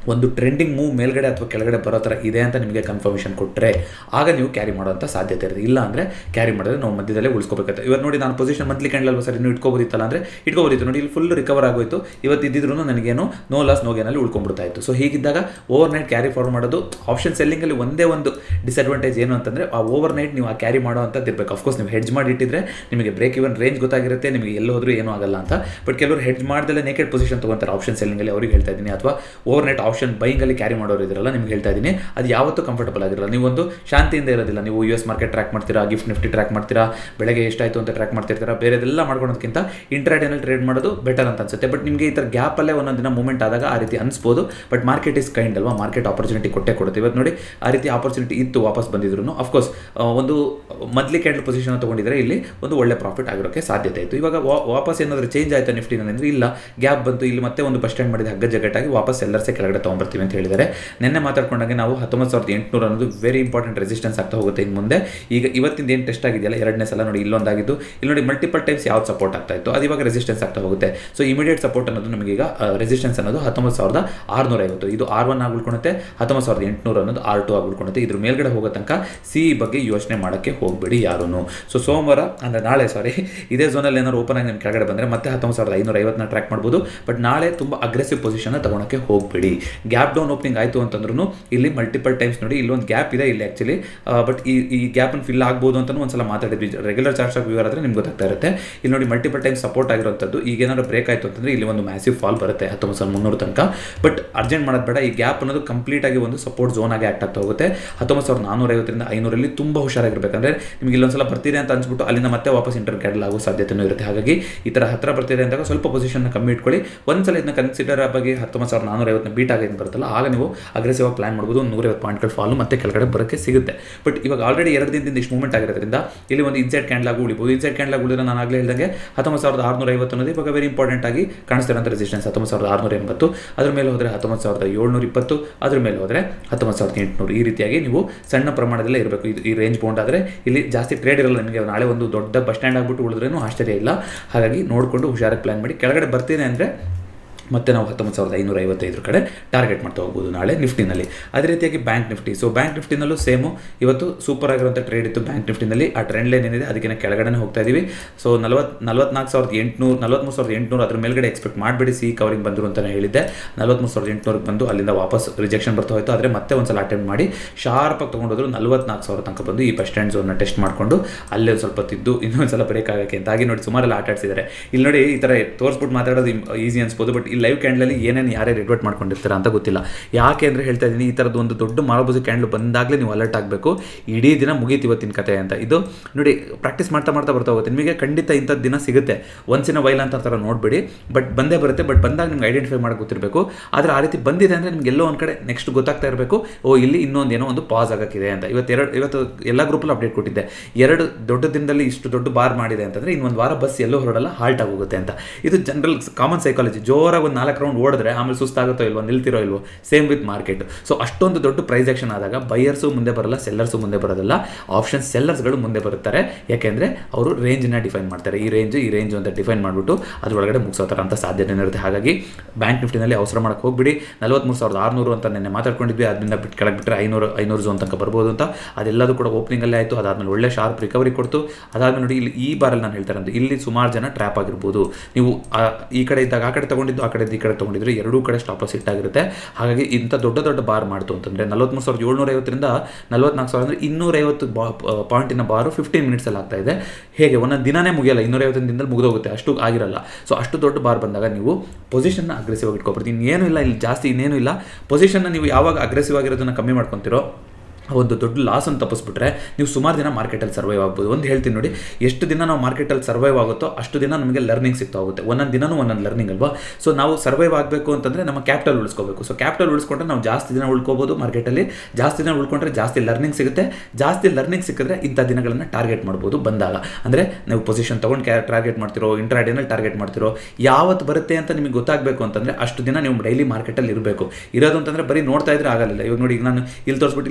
A: ಒಂದು ಟ್ರೆಂಡಿಂಗ್ ಮೂವ್ ಮೇಲ್ಗಡೆ ಅಥವಾ ಕೆಳಗಡೆ ಬರೋ ಥರ ಇದೆ ಅಂತ ನಿಮಗೆ ಕನ್ಫರ್ಮೇಷನ್ ಕೊಟ್ಟರೆ ಆಗ ನೀವು ಕ್ಯಾರಿ ಮಾಡುವಂಥ ಸಾಧ್ಯತೆ ಇರುತ್ತೆ ಇಲ್ಲ ಅಂದರೆ ಕ್ಯಾರಿ ಮಾಡಿದ್ರೆ ನಾವು ಮಧ್ಯದಲ್ಲೇ ಉಳಿಸ್ಕೋಬೇಕಾಗುತ್ತೆ ಇವಾಗ ನೋಡಿ ನಾನು ಪೊಸಿಷನ್ ಮಂತ್ಲಿ ಕ್ಯಾಂಡಲ್ ಸರ್ ಇನ್ನೂ ಇಟ್ಕೋಬೋದಿತ್ತಲ್ಲ ಅಂದರೆ ಇಟ್ಕೋಬೋದಿತ್ತು ನೋಡಿ ಇಲ್ಲಿ ಫುಲ್ ರಿಕವರ್ ಆಗೋಯ್ತು ಇವತ್ತು ಇದ್ದಿದ್ರು ನನಗೇನು ನೋ ಲಾಸ್ ನೋ ಗೇನಲ್ಲಿ ಉಳ್ಕೊಂಡ್ಬಿಡ್ತಾ ಇತ್ತು ಸೊ ಹೀಗಿದ್ದಾಗ ಓವರ್ ನೈಟ್ ಕ್ಯಾರಿ ಫಾರ್ವರ್ಡ್ ಮಾಡೋದು ಆಪ್ಷನ್ ಸೆಲ್ಲಿಂಗಲ್ಲಿ ಒಂದೇ ಒಂದು ಡಿಸ್ಅಡ್ವಾಂಟೇಜ್ ಏನು ಅಂತಂದರೆ ಆ ಓವರ್ ನೈಟ್ ನೀವು ಆ ಕ್ಯಾರಿ ಮಾಡೋ ಅಂಥದ್ದು ಇರಬೇಕು ಅಫ್ಕೋರ್ಸ್ ನೀವು ಹೆಡ್ಜ್ ಮಾಡಿ ಇಟ್ಟಿದ್ರೆ ನಿಮಗೆ ಬ್ರೇಕ್ ಇವನ್ ರೇಂಜ್ ಗೊತ್ತಾಗಿರುತ್ತೆ ನಿಮಗೆ ಎಲ್ಲಿ ಹೋದ್ರೂ ಏನೂ ಆಗಲ್ಲ ಅಂತ ಬಟ್ ಕೆಲವರು ಹೆಡ್ಜ್ ಮಾಡ್ದಲ್ಲೇ ನೇಕೆಡ್ ಪೊಸಿಷನ್ ತೊಗೊಂತಾರೆ ಆಪ್ಷನ್ ಸೆಲ್ಲಿಂಗಲ್ಲಿ ಅವ್ರಿಗೆ ಹೇಳ್ತಾ ಇದ್ದೀನಿ ಅಥವಾ ಓವರ್ ನೈಟ್ ಆಪ್ಷನ್ ಬೈಂಗಲ್ಲಿ ಕ್ಯಾರಿ ಮಾಡೋರು ಇದ್ರಲ್ಲ ನಿಮ್ಗೆ ಹೇಳ್ತಾ ಇದ್ದೀನಿ ಅದು ಯಾವತ್ತೂ ಕಂಫರ್ಟಬಲ್ ಆಗಿರಲ್ಲ ನೀವು ಒಂದು ಶಾಂತಿಯಿಂದ ಇರೋದಿಲ್ಲ ನೀವು ಯು ಎಸ್ ಮಾರ್ಕೆಟ್ ಟ್ರ್ಯಾಕ್ ಮಾಡ್ತೀರಾ ಗಿಫ್ಟ್ ನಿಫ್ಟಿ ಟ್ರ್ಯಾಕ್ ಮಾಡ್ತೀರಾ ಬೆಳಗ್ಗೆ ಎಷ್ಟಾಯಿತು ಅಂತ ಟ್ರ್ಯಾಕ್ ಮಾಡ್ತಿರ್ತೀರಾ ಬೇರೆದೆಲ್ಲ ಮಾಡ್ಕೊಳೋದಕ್ಕಿಂತ ಇಂಟ್ರಾಡೇನಲ್ಲಿ ಟ್ರೇಡ್ ಮಾಡೋದು ಬೆಟರ್ ಅಂತ ಅನ್ಸುತ್ತೆ ಬಟ್ ನಿಮಗೆ ಈ ಥರ ಗ್ಯಾಪಲ್ಲೇ ಒಂದೊಂದು ದಿನ ಮೂವ್ಮೆಂಟ್ ಆದಾಗ ಆ ರೀತಿ ಅನಿಸ್ಬೋದು ಬಟ್ ಮಾರ್ಕೆಟ್ ಇಸ್ ಕೈಂಡ್ ಅಲ್ವಾ ಮಾರ್ಕೆಟ್ ಆಪರ್ಚುನಿಟಿ ಕೊಟ್ಟೆ ಕೊಡುತ್ತೆ ಇವತ್ತು ನೋಡಿ ಆ ರೀತಿ ಆಪರ್ಚುನಿಟಿ ಇತ್ತು ವಾಪಸ್ ಬಂದಿದ್ರು ಅಫ್ಕೋರ್ಸ್ ಒಂದು ಮೊದಲಿ ಕ್ಯಾಂಡಲ್ ಪೊಸಿಷನ್ ತೊಗೊಂಡಿದ್ರೆ ಇಲ್ಲಿ ಒಂದು ಒಳ್ಳೆ ಪ್ರಾಫಿಟ್ ಆಗಿರೋಕ್ಕೆ ಸಾಧ್ಯತೆ ಇತ್ತು ಇವಾಗ ವಾ- ವಾಪಸ್ ಏನಾದರೂ ಚೇಂಜ್ ಆಯಿತು ನಿಫ್ಟಿನಲ್ಲಿ ಅಂದರೆ ಇಲ್ಲ ಗ್ಯಾಪ್ ಬಂತು ಇಲ್ಲಿ ಮತ್ತೆ ಒಂದು ಬಸ್ ಸ್ಟ್ಯಾಂಡ್ ಮಾಡಿದ ಹಗ್ಗ ಜಗಟ್ಟಾಗಿ ವಾಪಸ್ ಎಲ್ಲರ್ಸೇ ಕೆಳಗಡೆ ತೊಗೊಂಬರ್ತೀವಿ ಅಂತ ಹೇಳಿದ್ದಾರೆ ನಿನ್ನೆ ಮಾತಾಡ್ಕೊಂಡಾಗೆ ನಾವು ಹತ್ತೊಂಬತ್ತು ಸಾವಿರದ ಎಂಟುನೂರು ಅನ್ನೋದು ವೆರಿ ಇಂಪಾರ್ಟೆಂಟ್ ರೆಸಿಸ್ಟೆನ್ಸ್ ಆಗ್ತಾ ಹೋಗುತ್ತೆ ಇನ್ನು ಮುಂದೆ ಈಗ ಇವತ್ತಿಂದ ಏನು ಟೆಸ್ಟ್ ಆಗಿದೆಯಲ್ಲ ಎರಡನೇ ಸಲ ನೋಡಿ ಇಲ್ಲೊಂದಾಗಿದ್ದು ಇಲ್ಲಿ ನೋಡಿ ಮಲ್ಟಿಪಲ್ ಟೈಮ್ಸ್ ಯಾವ್ದು ಸಪೋರ್ಟ್ ಆಗ್ತಾ ಇತ್ತು ಅದು ಇವಾಗ ರೆಸಿಸ್ಟೆನ್ಸ್ ಆಗ್ತಾ ಹೋಗುತ್ತೆ ಸೊ ಇಮಿಡಿಯೇಟ್ ಸಪೋರ್ಟ್ ಅನ್ನೋದು ನಮಗೀಗ ರೆಸಿಸ್ಟೆನ್ಸ್ ಅನ್ನೋದು ಹತ್ತೊಂಬತ್ತು ಸಾವಿರದ ಆರುನೂರ ಐವತ್ತು ಇದು ಆರ್ ಒನ್ ಆಗಿ ಉಳ್ಕೊಳುತ್ತೆ ಹತ್ತೊಂಬತ್ತು ಸಾವಿರದ ಎಂಟುನೂರು ಅನ್ನೋದು ಆರ್ ಟು ಆಗಿ ಉಳ್ಕೊಳುತ್ತೆ ಇದ್ರ ಮೇಲ್ಗಡೆ ಹೋಗೋ ತನಕ ಸಿ ಬಗ್ಗೆ ಯೋಚನೆ ಮಾಡೋಕ್ಕೆ ಹೋಗಬೇಡಿ ಯಾರೂ ಸೊ ಸೋಮವಾರ ಅಂದರೆ ನಾಳೆ ಸಾರಿ ಇದೇ ಝೋನಲ್ಲಿ ಏನಾದ್ರು ಓಪನ್ ಆಗಿ ನಿಮ್ಮ ಕೆಳಗಡೆ ಬಂದರೆ ಮತ್ತೆ ಹತ್ತೊಂಬತ್ತು ಸಾವಿರದ ಐನೂರ ಐವತ್ತನ್ನ ಟ್ರ್ಯಾಕ್ ಮಾಡ್ಬೋದು ಬಟ್ ನಾಳೆ ತುಂಬ ಅಗ್ರೆಸಿವ್ ಪೊಸಿಷನ್ ತಗೊಳಕ್ಕೆ ಹೋಗಬೇಡಿ ಗ್ಯಾಪ್ ಡೌನ್ ಓಪನಿಂಗ್ ಆಯಿತು ಅಂತಂದ್ರೂ ಇಲ್ಲಿ ಮಲ್ಟಿಪಲ್ ಟೈಮ್ಸ್ ನೋಡಿ ಇಲ್ಲೊಂದು ಗ್ಯಾಪ್ ಇದೆ ಇಲ್ಲಿ ಆ್ಯಕ್ಚುಲಿ ಬಟ್ ಈ ಈ ಗ್ಯಾಪನ್ನು ಫಿಲ್ ಆಗ್ಬೋದು ಅಂತಲೂ ಒಂದ್ಸಲ ಮಾತಾಡಿದ್ವಿ ರೆಗ್ಯುಲರ್ ಚಾರ್ಜ್ ಆಫ್ ವ್ಯೂವರ್ ಆದರೆ ನಿಮ್ಗೆ ಗೊತ್ತಾಗ್ತಾ ಇರುತ್ತೆ ಇಲ್ಲಿ ನೋಡಿ ಮಲ್ಟಿಪಲ್ ಟೈಮ್ ಸಪೋರ್ಟ್ ಆಗಿರೋಂಥದ್ದು ಈಗ ಏನಾದ್ರು ಬ್ರೇಕ್ ಆಯಿತು ಅಂತಂದರೆ ಇಲ್ಲಿ ಒಂದು ಮ್ಯಾಸಿವ್ ಫಾಲ್ ಬರುತ್ತೆ ಹತ್ತೊಂಬತ್ತು ಸಾವಿರದ ಮುನ್ನೂರು ತನಕ ಬಟ್ ಅರ್ಜೆಂಟ್ ಮಾಡೋದು ಬೇಡ ಈ ಗ್ಯಾಪ್ ಅನ್ನೋದು ಕಂಪ್ಲೀಟ್ ಆಗಿ ಒಂದು ಸಪೋರ್ಟ್ ಝೋನ್ ಆಗಿ ಆಕ್ಟ್ ಆಗ್ತಾ ಹೋಗುತ್ತೆ ಹತ್ತೊಂಬತ್ತು ಸಾವಿರದ ನಾನ್ನೂರ ಐವತ್ತರಿಂದ ಐನೂರಲ್ಲಿ ತುಂಬ ಹುಷಾರಾಗಿರ್ಬೇಕಂದ್ರೆ ನಿಮಗೆ ಇಲ್ಲೊಂದ್ಸಲ ಬರ್ತೀರಿ ಅಂತ ಅನ್ಸ್ಬಿಟ್ಟು ಅಲ್ಲಿಂದ ಮತ್ತೆ ವಾಪಸ್ ಇಂಟರ್ ಕ್ಯಾಡಲ್ ಆಗೋ ಸಾಧ್ಯತೆನೂ ಇರುತ್ತೆ ಹಾಗಾಗಿ ಈ ಥರ ಹತ್ರ ಬರ್ತಿದೆ ಅಂದಾಗ ಸ್ವಲ್ಪ ಪೊಸಿಷನ್ನ ಕಮ್ಮಿ ಇಟ್ಕೊಳ್ಳಿ ಒಂದ್ಸಲ ಇದನ್ನ ಕನ್ಸಿಡರ್ ಬಗ್ಗೆ ಹತ್ತೊಂಬತ್ತು ಸಾವಿರದ ನಾನ್ನೂರ ಐವತ್ತನ್ನ ಬೀಟ್ ಆಗಿ ಬರುತ್ತಲ್ಲ ಆಗ ನೀವು ಅಗ್ರೆಸಿವ್ ಆಗಿ ಪ್ಲಾನ್ ಮಾಡ್ಬೋದು ಒಂದು ನೂರೈವತ್ತು ಪಾಯಿಂಟ್ಗಳು ಫಾಲು ಮತ್ತೆ ಕೆಳಗಡೆ ಬರೋಕ್ಕೆ ಸಿಗುತ್ತೆ ಬಟ್ ಇವಾಗ ಆಲ್ರೆಡಿ ಎರಡು ದಿನದಿಂದ ಇಷ್ಟು ಮೂವ್ಮೆಂಟ್ ಆಗಿರೋದ್ರಿಂದ ಇಲ್ಲಿ ಒಂದು ಇನ್ಸೈಡ್ ಕ್ಯಾಂಡಲ್ ಆಗಿ ಉಳಿಬೋದು ಇನ್ಸೈಡ್ ಕ್ಯಾಂಡಲ್ ಆಗಿ ಉಳಿದ್ರೆ ನಾನು ಆಗಲೇ ಹೇಳಿದಂಗೆ ಹತ್ತೊಂಬತ್ತು ಸಾವಿರದ ಆರುನೂರ ಐವತ್ತು ಅನ್ನೋದು ಇವಾಗ ವೆರಿ ಇಂಪಾರ್ಟೆಂಟ್ ಆಗಿ ಕಾಣಿಸ್ತಿರೋಂಥ ರೆಸಿಸ್ಟೆನ್ಸ್ ಹತ್ತೊಂಬತ್ತು ಸಾವಿರದ ಆರುನೂರ ಎಂಬತ್ತು ಅದ್ರ ಮೇಲೆ ಹೋದರೆ ಹತ್ತೊಂಬತ್ತು ಸಾವಿರದ ಏಳ್ನೂರ ಇಪ್ಪತ್ತು ಅದ್ರ ಮೇಲೆ ಹೋದರೆ ಹತ್ತೊಂಬತ್ತು ಸಾವಿರದ ಎಂಟುನೂರು ಈ ರೀತಿಯಾಗಿ ನೀವು ಸಣ್ಣ ಪ್ರಮಾಣದಲ್ಲೇ ಇರಬೇಕು ಇದು ಈ ರೇಂಜ್ ಬೌಂಡ್ ಆದರೆ ಇಲ್ಲಿ ಜಾಸ್ತಿ ಟ್ರೇಡ್ ಇರಲ್ಲ ನಿಮಗೆ ನಾಳೆ ಒಂದು ದೊಡ್ಡ ಬಸ್ ಸ್ಟ್ಯಾಂಡ್ ಆಗಿಬಿಟ್ಟು ಉಳಿದ್ರೇನು ಆಶ್ಚರ್ಯ ಇಲ್ಲ ಹಾಗಾಗಿ ನೋಡಿಕೊಂಡು ಹುಷಾರಾಗಿ ಪ್ಲಾನ್ ಮಾಡಿ ಕೆಳಗಡೆ ಬರ್ತೀನಿ ಅಂದರೆ ಮತ್ತೆ ನಾವು ಹತ್ತೊಂಬತ್ತು ಸಾವಿರದ ಐನೂರ ಐವತ್ತೈದರ ಕಡೆ ಟಾರ್ಗೆಟ್ ಮಾಡ್ತಾ ಹೋಗ್ಬೋದು ನಾಳೆ ನಿಫ್ಟಿನಲ್ಲಿ ಅದೇ ರೀತಿಯಾಗಿ ಬ್ಯಾಂಕ್ ನಿಫ್ಟಿ ಸೊ ಬ್ಯಾಂಕ್ ನಿಫ್ಟಿನಲ್ಲೂ ಸೇಮು ಇವತ್ತು ಸೂಪರ್ ಆಗಿರುವಂಥ ಟ್ರೇಡ್ ಇತ್ತು ಬ್ಯಾಂಕ್ ನಿಫ್ಟಿನಲ್ಲಿ ಆ ಟ್ರೆಂಡ್ ಲೈನ್ ಏನಿದೆ ಅದಕ್ಕಿಂತ ಕೆಳಗಡೆ ಹೋಗ್ತಾ ಇದೀವಿ ಸೊ ನಲವತ್ತು ನಲವತ್ನಾಲ್ಕು ಸಾವಿರದ ಎಂಟುನೂರು ನಲವತ್ಮೂರು ಸಾವಿರದ ಎಂಟುನೂರು ಅದ್ರ ಮೇಲ್ಗಡೆ ಎಕ್ಸ್ಪೆಕ್ಟ್ ಮಾಡಬೇಡಿ ಸಿ ಕವರಿಂಗ್ ಬಂದರು ಅಂತ ಹೇಳಿದ್ದೆ ನಲವತ್ಮೂರು ಸಾವಿರದ ಎಂಟುನೂರಿಗೆ ಬಂದು ಅಲ್ಲಿಂದ ವಾಪಸ್ ರಿಜೆಕ್ಷನ್ ಬರ್ತಾ ಹೋಯ್ತು ಆದರೆ ಮತ್ತೆ ಒಂದ್ಸಲ ಅಟೆಂಡ್ ಮಾಡಿ ಶಾರ್ಪಾಗಿ ತೊಗೊಂಡೋದ್ರು ನಲವತ್ನಾಲ್ಕು ಸಾವಿರ ತನಕ ಬಂದು ಈ ಬಸ್ ಸ್ಟ್ಯಾಂಡ್ ಝೋನ್ನ ಟೆಸ್ಟ್ ಮಾಡಿಕೊಂಡು ಅಲ್ಲೇ ಒಂದು ಸ್ವಲ್ಪ ತಿದ್ದು ಇನ್ನೊಂದು ಸಲ ಬ್ರೇಕ್ ಆಗೋಕ್ಕೆ ಅಂತ ಹಾಗೆ ನೋಡಿ ಸುಮಾರೆಲ್ಲ ಆಟ ಆಡ್ಸಿದ್ದಾರೆ ಇಲ್ಲಿ ನೋಡಿ ಈ ಥರ ತೋರಿಸ್ಬಿಟ್ಟು ಮಾತಾಡೋದು ಈಸಿ ಅನ್ಸ್ಬೋದು ಬಟ್ ಈ ಲೈವ್ ಕ್ಯಾಂಡಲಲ್ಲಿ ಏನೇನು ಯಾರ್ಯಾರು ರಿಡ್ವರ್ಟ್ ಮಾಡ್ಕೊಂಡಿರ್ತಾರೆ ಅಂತ ಗೊತ್ತಿಲ್ಲ ಯಾಕೆ ಅಂದರೆ ಹೇಳ್ತಾ ಇದ್ದೀನಿ ಈ ಥರದ್ದು ಒಂದು ದೊಡ್ಡ ಮಾರಬೂಜಿ ಕ್ಯಾಂಡಲ್ ಬಂದಾಗಲೇ ನೀವು ಅಲರ್ಟ್ ಆಗಬೇಕು ಇಡೀ ದಿನ ಮುಗೀತು ಇವತ್ತಿನ ಕತೆ ಅಂತ ಇದು ನೋಡಿ ಪ್ರಾಕ್ಟೀಸ್ ಮಾಡ್ತಾ ಮಾಡ್ತಾ ಬರ್ತಾ ಹೋಗುತ್ತೆ ನಿಮಗೆ ಖಂಡಿತ ಇಂಥದ್ದು ದಿನ ಸಿಗುತ್ತೆ ಒನ್ಸಿನ ವೈಲ್ ಅಂತ ಥರ ನೋಡಬೇಡಿ ಬಟ್ ಬಂದೇ ಬರುತ್ತೆ ಬಟ್ ಬಂದಾಗ ನಿಮ್ಗೆ ಐಡೆಂಟಿಫೈ ಮಾಡೋಕೆ ಗೊತ್ತಿರಬೇಕು ಆದರೆ ಆ ರೀತಿ ಬಂದಿದೆ ಅಂದರೆ ನಿಮ್ಗೆ ಎಲ್ಲೋ ಒಂದು ಕಡೆ ನೆಕ್ಸ್ಟ್ ಗೊತ್ತಾಗ್ತಾ ಇರಬೇಕು ಓ ಇಲ್ಲಿ ಇನ್ನೊಂದು ಏನೋ ಒಂದು ಪಾಸ್ ಆಗೋಕ್ಕಿದೆ ಅಂತ ಇವತ್ತು ಎರಡು ಇವತ್ತು ಎಲ್ಲ ಗ್ರೂಪಲ್ಲಿ ಅಪ್ಡೇಟ್ ಕೊಟ್ಟಿದ್ದೆ ಎರಡು ದೊಡ್ಡ ದಿನದಲ್ಲಿ ಇಷ್ಟು ದೊಡ್ಡ ಬಾರ್ ಮಾಡಿದೆ ಅಂತಂದರೆ ಇನ್ನೊಂದು ವಾರ ಬಸ್ ಎಲ್ಲೋ ಹೊರಡಲ್ಲ ಹಾಲ್ಟ್ ಆಗೋಗುತ್ತೆ ಅಂತ ಇದು ಜನರಲ್ ಕಾಮನ್ ಸೈಕಾಲಜಿ ಜೋರಾಗಿ ಒಂದು ನಾಲ್ಕು ರೌಂಡ್ ಓಡಿದ್ರೆ ಆಮೇಲೆ ಸುಸ್ತಾಗುತ್ತೋ ಇಲ್ವೋ ನಿಲ್ತಿರೋ ಇಲ್ವೋ ಸೇಮ್ ವಿತ್ ಮಾರ್ಕೆಟ್ ಸೊ ಅಷ್ಟೊಂದು ದೊಡ್ಡ ಪ್ರೈಸ್ ಆಕ್ಷನ್ ಆದಾಗ ಬೈಯರ್ಸು ಮುಂದೆ ಬರಲ್ಲ ಸೆಲ್ಲರ್ಸು ಮುಂದೆ ಬರೋದಿಲ್ಲ ಆಪ್ಷನ್ ಸೆಲ್ಲರ್ಸ್ಗಳು ಮುಂದೆ ಬರುತ್ತಾರೆ ಯಾಕೆಂದರೆ ಅವರು ರೇಂಜನ್ನ ಡಿಫೈನ್ ಮಾಡ್ತಾರೆ ಈ ರೇಂಜ್ ಈ ರೇಂಜ್ ಅಂತ ಡಿಫೈನ್ ಮಾಡಿಬಿಟ್ಟು ಅದರೊಳಗಡೆ ಮುಗಿಸೋ ಥರ ಅಂತ ಸಾಧ್ಯತೆ ಇರುತ್ತೆ ಹಾಗಾಗಿ ಬ್ಯಾಂಕ್ ನಿಫ್ಟಿನಲ್ಲಿ ಅವಸರ ಮಾಡೋಕ್ಕೆ ಹೋಗ್ಬಿಡಿ ನಲವತ್ಮೂರು ಸಾವಿರದ ಆರುನೂರು ಅಂತ ನೆನ್ನೆ ಮಾತಾಡ್ಕೊಂಡಿದ್ವಿ ಅದರಿಂದ ಬಿಟ್ಟು ಕೆಳಗೆ ಬಿಟ್ಟರೆ ಐನೂರು ಐನೂರು ಝೋನ್ ತನಕ ಬರ್ಬೋದು ಅಂತ ಅದೆಲ್ಲದೂ ಕೂಡ ಓಪನಿಂಗಲ್ಲೇ ಆಯಿತು ಅದಾದಮೇಲೆ ಒಳ್ಳೆ ಶಾರ್ಪ್ ರಿಕವರಿ ಕೊಡ್ತು ಅದಾದಮೇಲೆ ನೋಡಿ ಇಲ್ಲಿ ಈ ಬಾರಲ್ಲಿ ನಾನು ಹೇಳ್ತಾರೆ ಅಂದ್ರೆ ಇಲ್ಲಿ ಸುಮಾರು ಜನ ಟ್ರ್ಯಾಪ್ ಆಗಿರ್ಬೋದು ನೀವು ಆ- ಈ ಕಡೆ ಇದ್ದಾಗ ಆ ಕಡೆ ತೊಗೊಂಡಿದ್ದು ಆ ಕಡೆ ಈ ಕಡೆ ತೊಗೊಂಡಿದ್ರು ಎರಡೂ ಕಡೆ ಸ್ಟಾಪ್ ಲಾಸ್ ಆಗಿರುತ್ತೆ ಹಾಗಾಗಿ ಇಂಥ ದೊಡ್ಡ ದೊಡ್ಡ ಬಾರ್ ಮಾಡ್ತು ಅಂತಂದರೆ ನಲವತ್ಮೂರು ಸಾವಿರದ ಏಳ್ನೂರ ಐವತ್ತರಿಂದ ನಲವತ್ನಾಲ್ಕು ಸಾವಿರ ಅಂದರೆ ಇನ್ನೂರೈವತ್ತು ಬಾ ಪಾಯಿಂಟಿನ ಬಾರು ಫಿಫ್ಟೀನ್ ಮಿನಿಟ್ಸಲ್ಲಿ ಆಗ್ತಾ ಇದೆ ಹೇಗೆ ಒಂದೊಂದು ದಿನನೇ ಮುಗಿಯಲ್ಲ ಇನ್ನೂರೈವತ್ತಿನ ದಿನದಲ್ಲಿ ಮುಗಿದೋಗುತ್ತೆ ಅಷ್ಟು ಆಗಿರಲ್ಲ ಸೊ ಅಷ್ಟು ದೊಡ್ಡ ಬಾರ್ ಬಂದಾಗ ನೀವು ಪೊಸಿಷನ್ನ ಅಗ್ರೆಸಿವ್ ಆಗಿ ಇಟ್ಕೊಬಾರ್ದು ಇನ್ನೇನು ಇಲ್ಲ ಇಲ್ಲಿ ಜಾಸ್ತಿ ಇನ್ನೇನು ಇಲ್ಲ ಪೊಸಿಷನ್ನ ನೀವು ಯಾವಾಗ ಅಗ್ರೆಸಿವ್ ಆಗಿರೋದನ್ನ ಕಮ್ಮಿ ಮಾಡ್ಕೊತಿರೋ ಆ ಒಂದು ದೊಡ್ಡ ಲಾಸನ್ನು ತಪ್ಪಿಸ್ಬಿಟ್ರೆ ನೀವು ಸುಮಾರು ದಿನ ಮಾರ್ಕೆಟಲ್ಲಿ ಸರ್ವೈವ್ ಆಗ್ಬೋದು ಒಂದು ಹೇಳ್ತೀನಿ ನೋಡಿ ಎಷ್ಟು ದಿನ ನಾವು ಮಾರ್ಕೆಟಲ್ಲಿ ಸರ್ವೈವ್ ಆಗುತ್ತೋ ಅಷ್ಟು ದಿನ ನಮಗೆ ಲರ್ನಿಂಗ್ ಸಿಗ್ತಾ ಹೋಗುತ್ತೆ ಒಂದೊಂದು ದಿನನೂ ಒಂದೊಂದು ಲರ್ನಿಂಗ್ ಅಲ್ವಾ ಸೊ ನಾವು ಸರ್ವೈವ್ ಆಗಬೇಕು ಅಂತಂದರೆ ನಮ್ಮ ಕ್ಯಾಪಿಟಲ್ ಉಳಿಸ್ಕೋಬೇಕು ಸೊ ಕ್ಯಾಪಿಟಲ್ ಉಳಿಸ್ಕೊಂಡ್ರೆ ನಾವು ಜಾಸ್ತಿ ದಿನ ಉಳ್ಕೋಬೋದು ಮಾರ್ಕೆಟಲ್ಲಿ ಜಾಸ್ತಿ ದಿನ ಉಳ್ಕೊಂಡ್ರೆ ಜಾಸ್ತಿ ಲರ್ನಿಂಗ್ ಸಿಗುತ್ತೆ ಜಾಸ್ತಿ ಲರ್ನಿಂಗ್ ಸಿಕ್ಕಿದ್ರೆ ಇಂಥ ದಿನಗಳನ್ನು ಟಾರ್ಗೆಟ್ ಮಾಡ್ಬೋದು ಬಂದಾಗ ಅಂದರೆ ನೀವು ಪೊಸಿಷನ್ ತೊಗೊಂಡು ಕ್ಯಾ ಟಾರ್ಗೆಟ್ ಮಾಡ್ತಿರೋ ಇಂಟ್ರಾಡೇನಲ್ಲಿ ಟಾರ್ಗೆಟ್ ಮಾಡ್ತಿರೋ ಯಾವತ್ತು ಬರುತ್ತೆ ಅಂತ ನಿಮಗೆ ಗೊತ್ತಾಗಬೇಕು ಅಂತಂದರೆ ಅಷ್ಟು ದಿನ ನೀವು ಡೈಲಿ ಮಾರ್ಕೆಟಲ್ಲಿ ಇರಬೇಕು ಇರೋದು ಅಂತಂದರೆ ಬರೀ ನೋಡ್ತಾ ಇದ್ರೆ ಆಗಲ್ಲ ಇವಾಗ ನೋಡಿ ಈಗ ನಾನು ಇಲ್ಲಿ ತೋರಿಸ್ಬಿಟ್ಟು ಇಲ್ಲಿ ನಾನು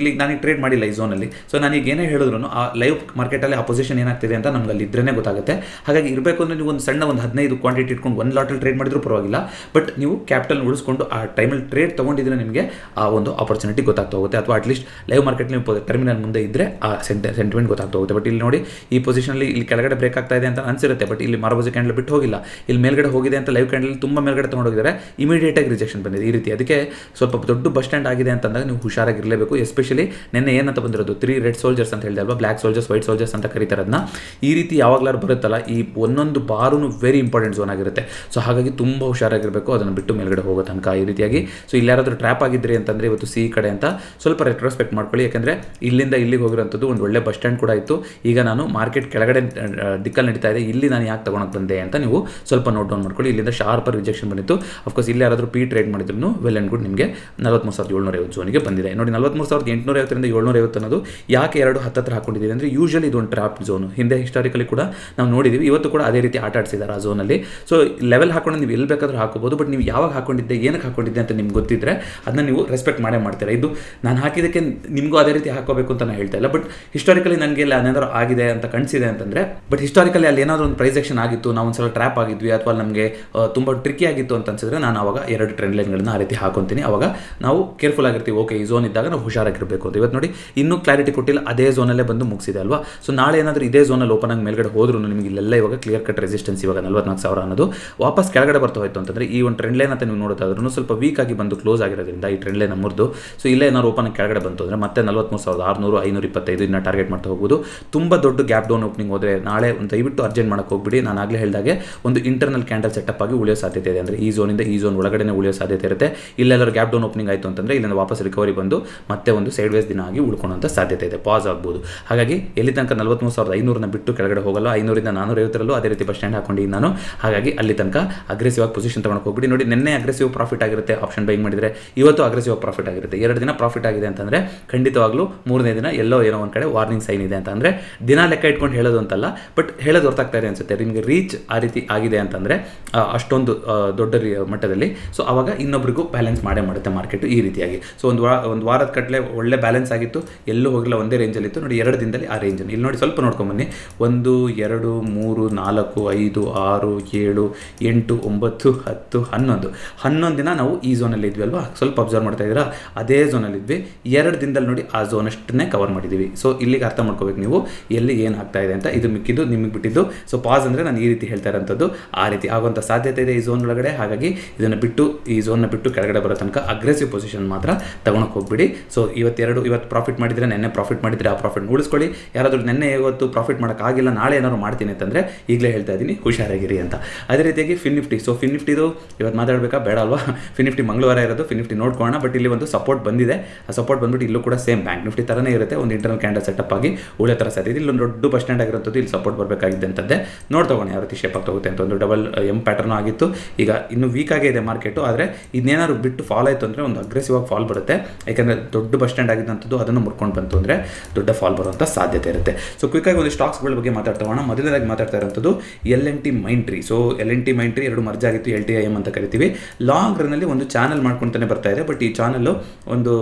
A: ಟ್ರೇಡ್ ಮಾಡಿಲ್ಲ ಈ ಝೋನಲ್ಲಿ ಸೊ ನಾನು ಈಗ ಏನೇ ಹೇಳಿದ್ರು ಆ ಲೈವ್ ಮಾರ್ಕೆಟಲ್ಲಿ ಆ ಪೊಸಿಷನ್ ಏನಾಗ್ತಿದೆ ಅಂತ ನಮ್ಗೆ ಅಲ್ಲಿ ಇದ್ರೇ ಗೊತ್ತಾಗುತ್ತೆ ಹಾಗಾಗಿ ಇರಬೇಕು ಅಂದರೆ ನೀವು ಒಂದು ಸಣ್ಣ ಒಂದು ಹದಿನೈದು ಕ್ವಾಂಟಿಟಿ ಇಟ್ಕೊಂಡು ಒಂದು ಲಾಟಲ್ಲಿ ಟ್ರೇಡ್ ಮಾಡಿದ್ರು ಪರವಾಗಿಲ್ಲ ಬಟ್ ನೀವು ಕ್ಯಾಪಿಟಲ್ ಉಳಿಸ್ಕೊಂಡು ಆ ಟೈಮಲ್ಲಿ ಟ್ರೇಡ್ ತೊಗೊಂಡಿದ್ರೆ ನಿಮಗೆ ಆ ಒಂದು ಆಪರ್ಚುನಿಟಿ ಗೊತ್ತಾಗ್ತಾ ಹೋಗುತ್ತೆ ಅಥವಾ ಅಟ್ಲೀಸ್ಟ್ ಲೈವ್ ಮಾರ್ಕೆಟ್ ನೀವು ಟರ್ಮಿನಲ್ ಮುಂದೆ ಇದ್ದರೆ ಆ ಸೆಂಟ ಸೆಂಟಿಮೆಂಟ್ ಗೊತ್ತಾಗ್ತಾ ಹೋಗುತ್ತೆ ಬಟ್ ಇಲ್ಲಿ ನೋಡಿ ಈ ಪೊಸಿಷನಲ್ಲಿ ಇಲ್ಲಿ ಕೆಳಗಡೆ ಬ್ರೇಕ್ ಆಗ್ತಾ ಇದೆ ಅಂತ ಅನ್ಸಿರುತ್ತೆ ಬಟ್ ಇಲ್ಲಿ ಮಾರಬಜಿ ಕ್ಯಾಂಡಲ್ ಬಿಟ್ಟು ಹೋಗಿಲ್ಲ ಇಲ್ಲಿ ಮೇಲ್ಗಡೆ ಹೋಗಿದೆ ಅಂತ ಲೈವ್ ಕ್ಯಾಂಡಲ್ ತುಂಬ ಮೇಲ್ಗಡೆ ತೊಗೊಂಡೋಗಿದ್ದಾರೆ ಇಮಿಡಿಯೇಟಾಗಿ ರಿಜೆಕ್ಷನ್ ಬಂದಿದೆ ಈ ರೀತಿ ಅದಕ್ಕೆ ಸ್ವಲ್ಪ ದೊಡ್ಡ ಬಸ್ ಸ್ಟ್ಯಾಂಡ್ ಆಗಿದೆ ಅಂತಂದಾಗ ನೀವು ಹುಷಾರಾಗಿರಲೇಬೇಕು ಎಸ್ಪೆಷಲಿ ನಿನ್ನೆ ಏನಂತ ಬಂದಿರೋದು ತ್ರೀ ರೆಡ್ ಸೋಲ್ಜರ್ಸ್ ಅಂತ ಹೇಳಿದೆ ಅಲ್ವಾ ಬ್ಲ್ಯಾಕ್ ಸೋಲ್ಜರ್ಸ್ ವೈಟ್ ಸೋಲ್ಜರ್ಸ್ ಅಂತ ಕರೀತಾರೆ ಅದನ್ನ ಈ ರೀತಿ ಯಾವಾಗಲಾರು ಬರುತ್ತಲ್ಲ ಈ ಒಂದೊಂದು ಬಾರೂ ವೆರಿ ಇಂಪಾರ್ಟೆಂಟ್ ಝೋನ್ ಆಗಿರುತ್ತೆ ಸೊ ಹಾಗಾಗಿ ತುಂಬ ಹುಷಾರಾಗಿರಬೇಕು ಅದನ್ನು ಬಿಟ್ಟು ಮೇಲ್ಗಡೆ ಹೋಗೋ ತನಕ ಈ ರೀತಿಯಾಗಿ ಸೊ ಇಲ್ಲಿ ಯಾರಾದರೂ ಟ್ರ್ಯಾಪ್ ಆಗಿದ್ರಿ ಅಂತಂದರೆ ಇವತ್ತು ಸಿ ಕಡೆ ಅಂತ ಸ್ವಲ್ಪ ರೆಟ್ರೋಸ್ಪೆಕ್ಟ್ ಮಾಡ್ಕೊಳ್ಳಿ ಯಾಕಂದರೆ ಇಲ್ಲಿಂದ ಇಲ್ಲಿಗೆ ಹೋಗಿರೋಂಥದ್ದು ಒಂದು ಒಳ್ಳೆ ಬಸ್ ಸ್ಟ್ಯಾಂಡ್ ಕೂಡ ಇತ್ತು ಈಗ ನಾನು ಮಾರ್ಕೆಟ್ ಕೆಳಗಡೆ ದಿಕ್ಕಲ್ಲಿ ನಡೀತಾ ಇದೆ ಇಲ್ಲಿ ನಾನು ಯಾಕೆ ತಗೊಳಕ್ಕೆ ಬಂದೆ ಅಂತ ನೀವು ಸ್ವಲ್ಪ ನೋಟ್ ಡೌನ್ ಮಾಡ್ಕೊಳ್ಳಿ ಇಲ್ಲಿಂದ ಶಾರ್ಪ್ ರಿಜೆಕ್ಷನ್ ಬಂದಿತ್ತು ಅಫ್ಕೋರ್ಸ್ ಇಲ್ಲಿ ಯಾರಾದರೂ ಪಿ ಟ್ರೇಡ್ ಮಾಡಿದ್ರು ವೆಲ್ ಆ್ಯಂಡ್ ಗುಡ್ ನಿಮಗೆ ನಲವತ್ಮೂರು ಸಾವಿರದ ಏಳ್ನೂರ ಐವತ್ತು ಝೋನಿಗೆ ಬಂದಿದೆ ನೋಡಿ ನಲವತ್ಮೂರು ಸಾವಿರದ ಎಂಟುನೂರ ಐವತ್ತರಿಂದ ಏಳ್ನೂರ ಐವತ್ತು ಅನ್ನೋದು ಯಾಕೆ ಎರಡು ಹತ್ತತ್ರ ಹಾಕೊಂಡಿದ್ದೀವಿ ಅಂದರೆ ಯೂಶಲಿ ಇದೊಂದು ಟ್ರಾಪ್ ಝೋನು ಹಿಂದೆ ಹಿಸ್ಟಾರಿಕಲಿ ಕೂಡ ನಾವು ನೋಡಿದ್ದೀವಿ ಇವತ್ತು ಕೂಡ ಅದೇ ರೀತಿ ಆಟ ಆಡಿಸಿದ್ದಾರೆ ಆ ಝೋನಲ್ಲಿ ಸೊ ಲೆವೆಲ್ ಹಾಕೊಂಡು ನೀವು ಎಲ್ಲಿ ಬೇಕಾದರೂ ಹಾಕೋಬೋದು ಬಟ್ ನೀವು ಯಾವಾಗ ಹಾಕೊಂಡಿದ್ದೆ ಏನಕ್ಕೆ ಹಾಕೊಂಡಿದ್ದೆ ಅಂತ ನಿಮ್ಗೆ ಗೊತ್ತಿದ್ರೆ ಅದನ್ನ ನೀವು ರೆಸ್ಪೆಕ್ಟ್ ಮಾಡೇ ಮಾಡ್ತೀರಾ ಇದು ನಾನು ಹಾಕಿದ್ದಕ್ಕೆ ನಿಮಗೂ ಅದೇ ರೀತಿ ಹಾಕೋಬೇಕು ಅಂತ ನಾನು ಹೇಳ್ತಾ ಇಲ್ಲ ಬಟ್ ಹಿಸ್ಟಾರಿಕಲಿ ನನಗೆ ಇಲ್ಲಿ ಏನಾದರೂ ಆಗಿದೆ ಅಂತ ಕಾಣಿಸಿದೆ ಅಂತಂದರೆ ಬಟ್ ಹಿಸ್ಟಾರಿಕಲಿ ಅಲ್ಲಿ ಏನಾದರೂ ಒಂದು ಪ್ರೈಸೆಕ್ಷನ್ ಆಗಿತ್ತು ನಾವು ಒಂದ್ಸಲ ಟ್ರ್ಯಾಪ್ ಆಗಿದ್ವಿ ಅಥವಾ ನಮಗೆ ತುಂಬ ಟ್ರಿಕಿ ಆಗಿತ್ತು ಅಂತ ಅನ್ಸಿದ್ರೆ ನಾನು ಅವಾಗ ಎರಡು ಟ್ರೆಂಡ್ ಲೈನ್ಗಳನ್ನ ಆ ರೀತಿ ಹಾಕೊತೀನಿ ಅವಾಗ ನಾವು ಕೇರ್ಫುಲ್ ಆಗಿರ್ತೀವಿ ಓಕೆ ಈ ಝೋನ್ ಇದ್ದಾಗ ನಾವು ಹುಷಾರಾಗಿರಬೇಕು ಅಂತ ಇವತ್ತು ನೋಡಿ ಇನ್ನೂ ಕ್ಲಾರಿಟಿ ಕೊಟ್ಟಿಲ್ಲ ಅದೇ ಝೋನಲ್ಲೇ ಬಂದು ಮುಗಿಸಿದೆ ಅಲ್ವಾ ಸೊ ನಾಳೆ ಏನಾದರೂ ಇದೇ ಝೋನಲ್ಲಿ ಓಪನ್ ಆಗಿ ಮೇಲ್ಗಡೆ ಹೋದ್ರೂ ನಿಮಗೆ ಇಲ್ಲೆಲ್ಲ ಇವಾಗ ಕ್ಲಿಯರ್ ಕಟ್ ರೆಸಿಸ್ಟೆನ್ಸ್ ಇವಾಗ ನಲ್ವತ್ನಾಲ್ಕು ಸಾವಿರ ಅನ್ನೋದು ವಾಪಸ್ ಕೆಳಗಡೆ ಬರ್ತಾ ಹೋಯ್ತು ಅಂತಂದರೆ ಈ ಒಂದು ಟ್ರೆಂಡ್ ಲೈನ್ ಅಂತ ನೀವು ನೋಡೋದಾದ್ರೂ ಸ್ವಲ್ಪ ವೀಕ್ ಆಗಿ ಬಂದು ಕ್ಲೋಸ್ ಆಗಿರೋದ್ರಿಂದ ಈ ಟ್ರೆಂಡ್ ಲೈನ್ ಮುರಿದು ಸೊ ಇಲ್ಲೇ ಏನಾದ್ರು ಓಪನ್ ಕೆಳಗಡೆ ಬಂತು ಅಂದರೆ ಮತ್ತೆ ನಲ್ವತ್ಮೂರು ಸಾವಿರದ ಆರುನೂರು ಐನೂರ ಇಪ್ಪತ್ತೈದು ಇನ್ನ ಟಾರ್ಗೆಟ್ ಮಾಡ್ತಾ ಹೋಗ್ಬೋದು ತುಂಬ ದೊಡ್ಡ ಗ್ಯಾಪ್ ಡೌನ್ ಓಪನಿಂಗ್ ಹೋದರೆ ನಾಳೆ ಒಂದು ದಯವಿಟ್ಟು ಅರ್ಜೆಂಟ್ ಮಾಡಕ್ಕೆ ಹೋಗ್ಬಿಡಿ ನಾನು ಆಗಲೇ ಹೇಳಿದಾಗೆ ಒಂದು ಇಂಟರ್ನಲ್ ಕ್ಯಾಂಡಲ್ ಸೆಟಪ್ ಆಗಿ ಉಳಿಯೋ ಸಾಧ್ಯತೆ ಇದೆ ಅಂದರೆ ಈ ಝೋನಿಂದ ಈ ಝೋನ್ ಒಳಗಡೆ ಉಳಿಯೋ ಸಾಧ್ಯತೆ ಇರುತ್ತೆ ಇಲ್ಲೆಲ್ಲರೂ ಗ್ಯಾಪ್ ಡೌನ್ ಓಪನಿಂಗ್ ಆಯಿತು ಅಂತಂದರೆ ಇಲ್ಲಿಂದ ವಾಪಸ್ ರಿಕವರಿ ಬಂದು ಮತ್ತೆ ಒಂದು ಸೈಡ್ ವೇಸ್ ದಿನ ಆಗಿ ಉಳ್ಕೊಳ್ಳೋಂಥ ಸಾಧ್ಯತೆ ಇದೆ ಪಾಸ್ ಆಗ್ಬೋದು ಹಾಗಾಗಿ ಎಲ್ಲಿ ತನಕ ನಲ್ವತ್ಮೂರು ಸಾವಿರದ ಐನೂರನ್ನ ಬಿಟ್ಟು ಕೆಳಗಡೆ ಹೋಗಲ್ಲ ಐನೂರಿಂದ ನಾನೂರ ಐವತ್ತರಲ್ಲೂ ಅದೇ ರೀತಿ ಬಸ್ ಸ್ಟ್ಯಾಂಡ್ ಹಾಕೊಂಡಿದ್ದೀನಿ ನಾನು ಹಾಗಾಗಿ ಅಲ್ಲಿ ತನಕ ಅಗ್ರೆಸಿವ್ ಆಗಿ ಪೊಸಿಷನ್ ತಗೊಂಡು ಹೋಗ್ಬಿಡಿ ನೋಡಿ ನಿನ್ನೆ ಅಗ್ರೆಸಿವ್ ಪ್ರಾಫಿಟ್ ಆಗಿರುತ್ತೆ ಆಪ್ಷನ್ ಬೈಂಗ್ ಮಾಡಿದರೆ ಇವತ್ತು ಅಗ್ರೆಸಿವ್ ಪ್ರಾಫಿಟ್ ಆಗಿರುತ್ತೆ ಎರಡು ದಿನ ಪ್ರಾಫಿಟ್ ಆಗಿದೆ ಅಂತಂದರೆ ಖಂಡಿತವಾಗ್ಲೂ ಮೂರನೇ ದಿನ ಎಲ್ಲೋ ಏನೋ ಒಂದು ಕಡೆ ವಾರ್ನಿಂಗ್ ಸೈನ್ ಇದೆ ಅಂತ ಅಂದರೆ ದಿನ ಲೆಕ್ಕ ಇಟ್ಕೊಂಡು ಹೇಳೋದು ಅಂತಲ್ಲ ಬಟ್ ಹೇಳೋದು ಹೊರ್ತಾಗ್ತಾ ಇದೆ ಅನ್ಸುತ್ತೆ ನಿಮಗೆ ರೀಚ್ ಆ ರೀತಿ ಆಗಿದೆ ಅಂತಂದರೆ ಅಷ್ಟೊಂದು ಆ, ದೊಡ್ಡ ರೀ- ಮಟ್ಟದಲ್ಲಿ ಸೊ ಅವಾಗ ಇನ್ನೊಬ್ರಿಗೂ ಬ್ಯಾಲೆನ್ಸ್ ಮಾಡೇ ಮಾಡುತ್ತೆ ಮಾರ್ಕೆಟು ಈ ರೀತಿಯಾಗಿ ಸೊ ಒಂದು ವಾ ಒಂದು ವಾರದ ಕಟ್ಲೆ ಒಳ್ಳೆ ಬ್ಯಾಲೆನ್ಸ್ ಆಗಿತ್ತು ಎಲ್ಲೂ ಹೋಗಿಲ್ಲ ಒಂದೇ ರೇಂಜಲ್ಲಿ ಇತ್ತು ನೋಡಿ ಎರಡು ದಿನದಲ್ಲಿ ಆ ರೇಂಜನ್ನು ಇಲ್ಲಿ ನೋಡಿ ಸ್ವಲ್ಪ ನೋಡ್ಕೊಂಬನ್ನಿ ಒಂದು ಎರಡು ಮೂರು ನಾಲ್ಕು ಐದು ಆರು ಏಳು ಎಂಟು ಒಂಬತ್ತು ಹತ್ತು ಹನ್ನೊಂದು ಹನ್ನೊಂದು ದಿನ ನಾವು ಈ ಝೋನಲ್ಲಿ ಇದ್ವಿ ಅಲ್ವಾ ಸ್ವಲ್ಪ ಅಬ್ಸರ್ವ್ ಮಾಡ್ತಾ ಇದ್ದೀರಾ ಅದೇ ಝೋನಲ್ಲಿ ಇದ್ವಿ ಎರಡು ದಿನದಲ್ಲಿ ನೋಡಿ ಆ ಝೋನ್ ಅಷ್ಟನ್ನೇ ಕವರ್ ಮಾಡಿದ್ದೀವಿ ಸೊ ಇಲ್ಲಿಗೆ ಅರ್ಥ ಮಾಡ್ಕೋಬೇಕು ನೀವು ಎಲ್ಲಿ ಏನು ಆಗ್ತಾ ಇದೆ ಅಂತ ಇದು ಮಿಕ್ಕಿದ್ದು ನಿಮಗೆ ಬಿಟ್ಟಿದ್ದು ಸೊ ಪಾಸ್ ಅಂದರೆ ನಾನು ಈ ರೀತಿ ಹೇಳ್ತಾ ಇರೋಂಥದ್ದು ಆ ರೀತಿ ಆಗುವಂಥ ಸಾಧ್ಯತೆ ಇದೆ ಈ ಝೋನ್ ಒಳಗಡೆ ಹಾಗಾಗಿ ಇದನ್ನು ಬಿಟ್ಟು ಈ ಝೋನ್ನ ಬಿಟ್ಟು ಕೆಳಗಡೆ ಬರೋ ತನಕ ಅಗ್ರೆಸಿವ್ ಪೊಸಿಷನ್ ಮಾತ್ರ ತಗೊಳಕ್ಕೆ ಹೋಗ್ಬಿಡಿ ಸೊ ಇವತ್ತೆರಡು ಇವತ್ತು ಪ್ರಾಫಿಟ್ ಮಾಡಿದರೆ ನೆನ್ನೆ ಪ್ರಾಫಿಟ್ ಮಾಡಿದರೆ ಆ ಪ್ರಾಫಿಟ್ ಉಳಿಸ್ಕೊಳ್ಳಿ ಯಾರಾದರೂ ನೆನ್ನೆ ಇವತ್ತು ಪ್ರಾಫಿಟ್ ಮಾಡೋಕ್ಕಾಗಿಲ್ಲ ನಾಳೆ ಏನಾದ್ರು ಮಾಡ್ತೀನಿ ಅಂತಂದರೆ ಈಗಲೇ ಹೇಳ್ತಾ ಇದ್ದೀನಿ ಹುಷಾರಾಗಿರಿ ಅಂತ ಅದೇ ರೀತಿಯಾಗಿ ಫಿನ್ ನಿಫ್ಟಿ ಸೊ ಫಿನ್ ನಿಫ್ಟಿದು ಇವತ್ತು ಮಾತಾಡಬೇಕಾ ಬೇಡ ಅಲ್ವಾ ಫಿನ್ ನಿಫ್ಟಿ ಮಂಗಳವಾರ ಇರೋದು ಫಿನ್ ನಿಫ್ಟಿ ನೋಡ್ಕೊಳ್ಳೋಣ ಬಟ್ ಇಲ್ಲಿ ಒಂದು ಸಪೋರ್ಟ್ ಬಂದಿದೆ ಆ ಸಪೋರ್ಟ್ ಬಂದ್ಬಿಟ್ಟು ಇಲ್ಲೂ ಕೂಡ ಸೇಮ್ ಬ್ಯಾಂಕ್ ನಿಫ್ಟಿ ಥರನೇ ಇರುತ್ತೆ ಒಂದು ಇಂಟರ್ನಲ್ ಕ್ಯಾಂಡಲ್ ಸೆಟಪ್ ಆಗಿ ಉಳಿಯೋ ಥರ ಸಾಧ್ಯತೆ ಇಲ್ಲಿ ಒಂದು ದೊಡ್ಡ ಬಸ್ ಸ್ಟ್ಯಾಂಡ್ ಆಗಿರೋಂಥದ್ದು ಇಲ್ಲಿ ಸಪೋರ್ಟ್ ಬರಬೇಕಾಗಿದೆ ಅಂತದ್ದೇ ನೋಡ್ ತಗೋಣ ಯಾವ ರೀತಿ ಶೇಪ್ ಆಗ್ತೋಗುತ್ತೆ ಅಂತ ಒಂದು ಡಬಲ್ ಎಮ್ ಪ್ಯಾಟರ್ನ್ ಆಗಿತ್ತು ಈಗ ಇನ್ನು ವೀಕ್ ಆಗೇ ಇದೆ ಮಾರ್ಕೆಟು ಆದರೆ ಇದನ್ನೇನಾದ್ರು ಬಿಟ್ಟು ಫಾಲ್ ಆಯಿತು ಅಂದರೆ ಒಂದು ಅಗ್ರೆಸಿವ್ ಆಗಿ ಫಾಲ್ ಬರುತ್ತೆ ಯಾಕಂದರೆ ದೊಡ್ಡ ಬಸ್ ಸ್ಟ್ಯಾಂಡ್ ಆಗಿದ್ದಂಥದ್ದು ಅದನ್ನು ಮುರ್ಕೊಂಡು ಬಂತು ಅಂದರೆ ದೊಡ್ಡ ಫಾಲ್ ಬರುವಂಥ ಸಾಧ್ಯತೆ ಇರುತ್ತೆ ಸೊ ಕ್ವಿಕ್ಕಾಗಿ ಒಂದು ಸ್ಟಾಕ್ಸ್ಗಳ ಬಗ್ಗೆ ಮಾತಾಡ್ತಾ ಹೋಗೋಣ ಮೊದಲನೇದಾಗಿ ಮಾತಾಡ್ತಾ ಇರೋಂಥದ್ದು L N T Mindtree so L N T Mindtree ಎರಡು ಮರ್ಜ್ ಆಗಿತ್ತು ಎಲ್ ಟಿ ಐ ಎಮ್ ಅಂತ ಕರಿತೀವಿ ಲಾಂಗ್ ರನ್ನಲ್ಲಿ ಒಂದು ಚಾನಲ್ ಮಾಡ್ಕೊತಾನೆ ಬರ್ತಾ ಇದೆ ಬಟ್ ಈ ಚಾನಲ್ಲು ಒಂದು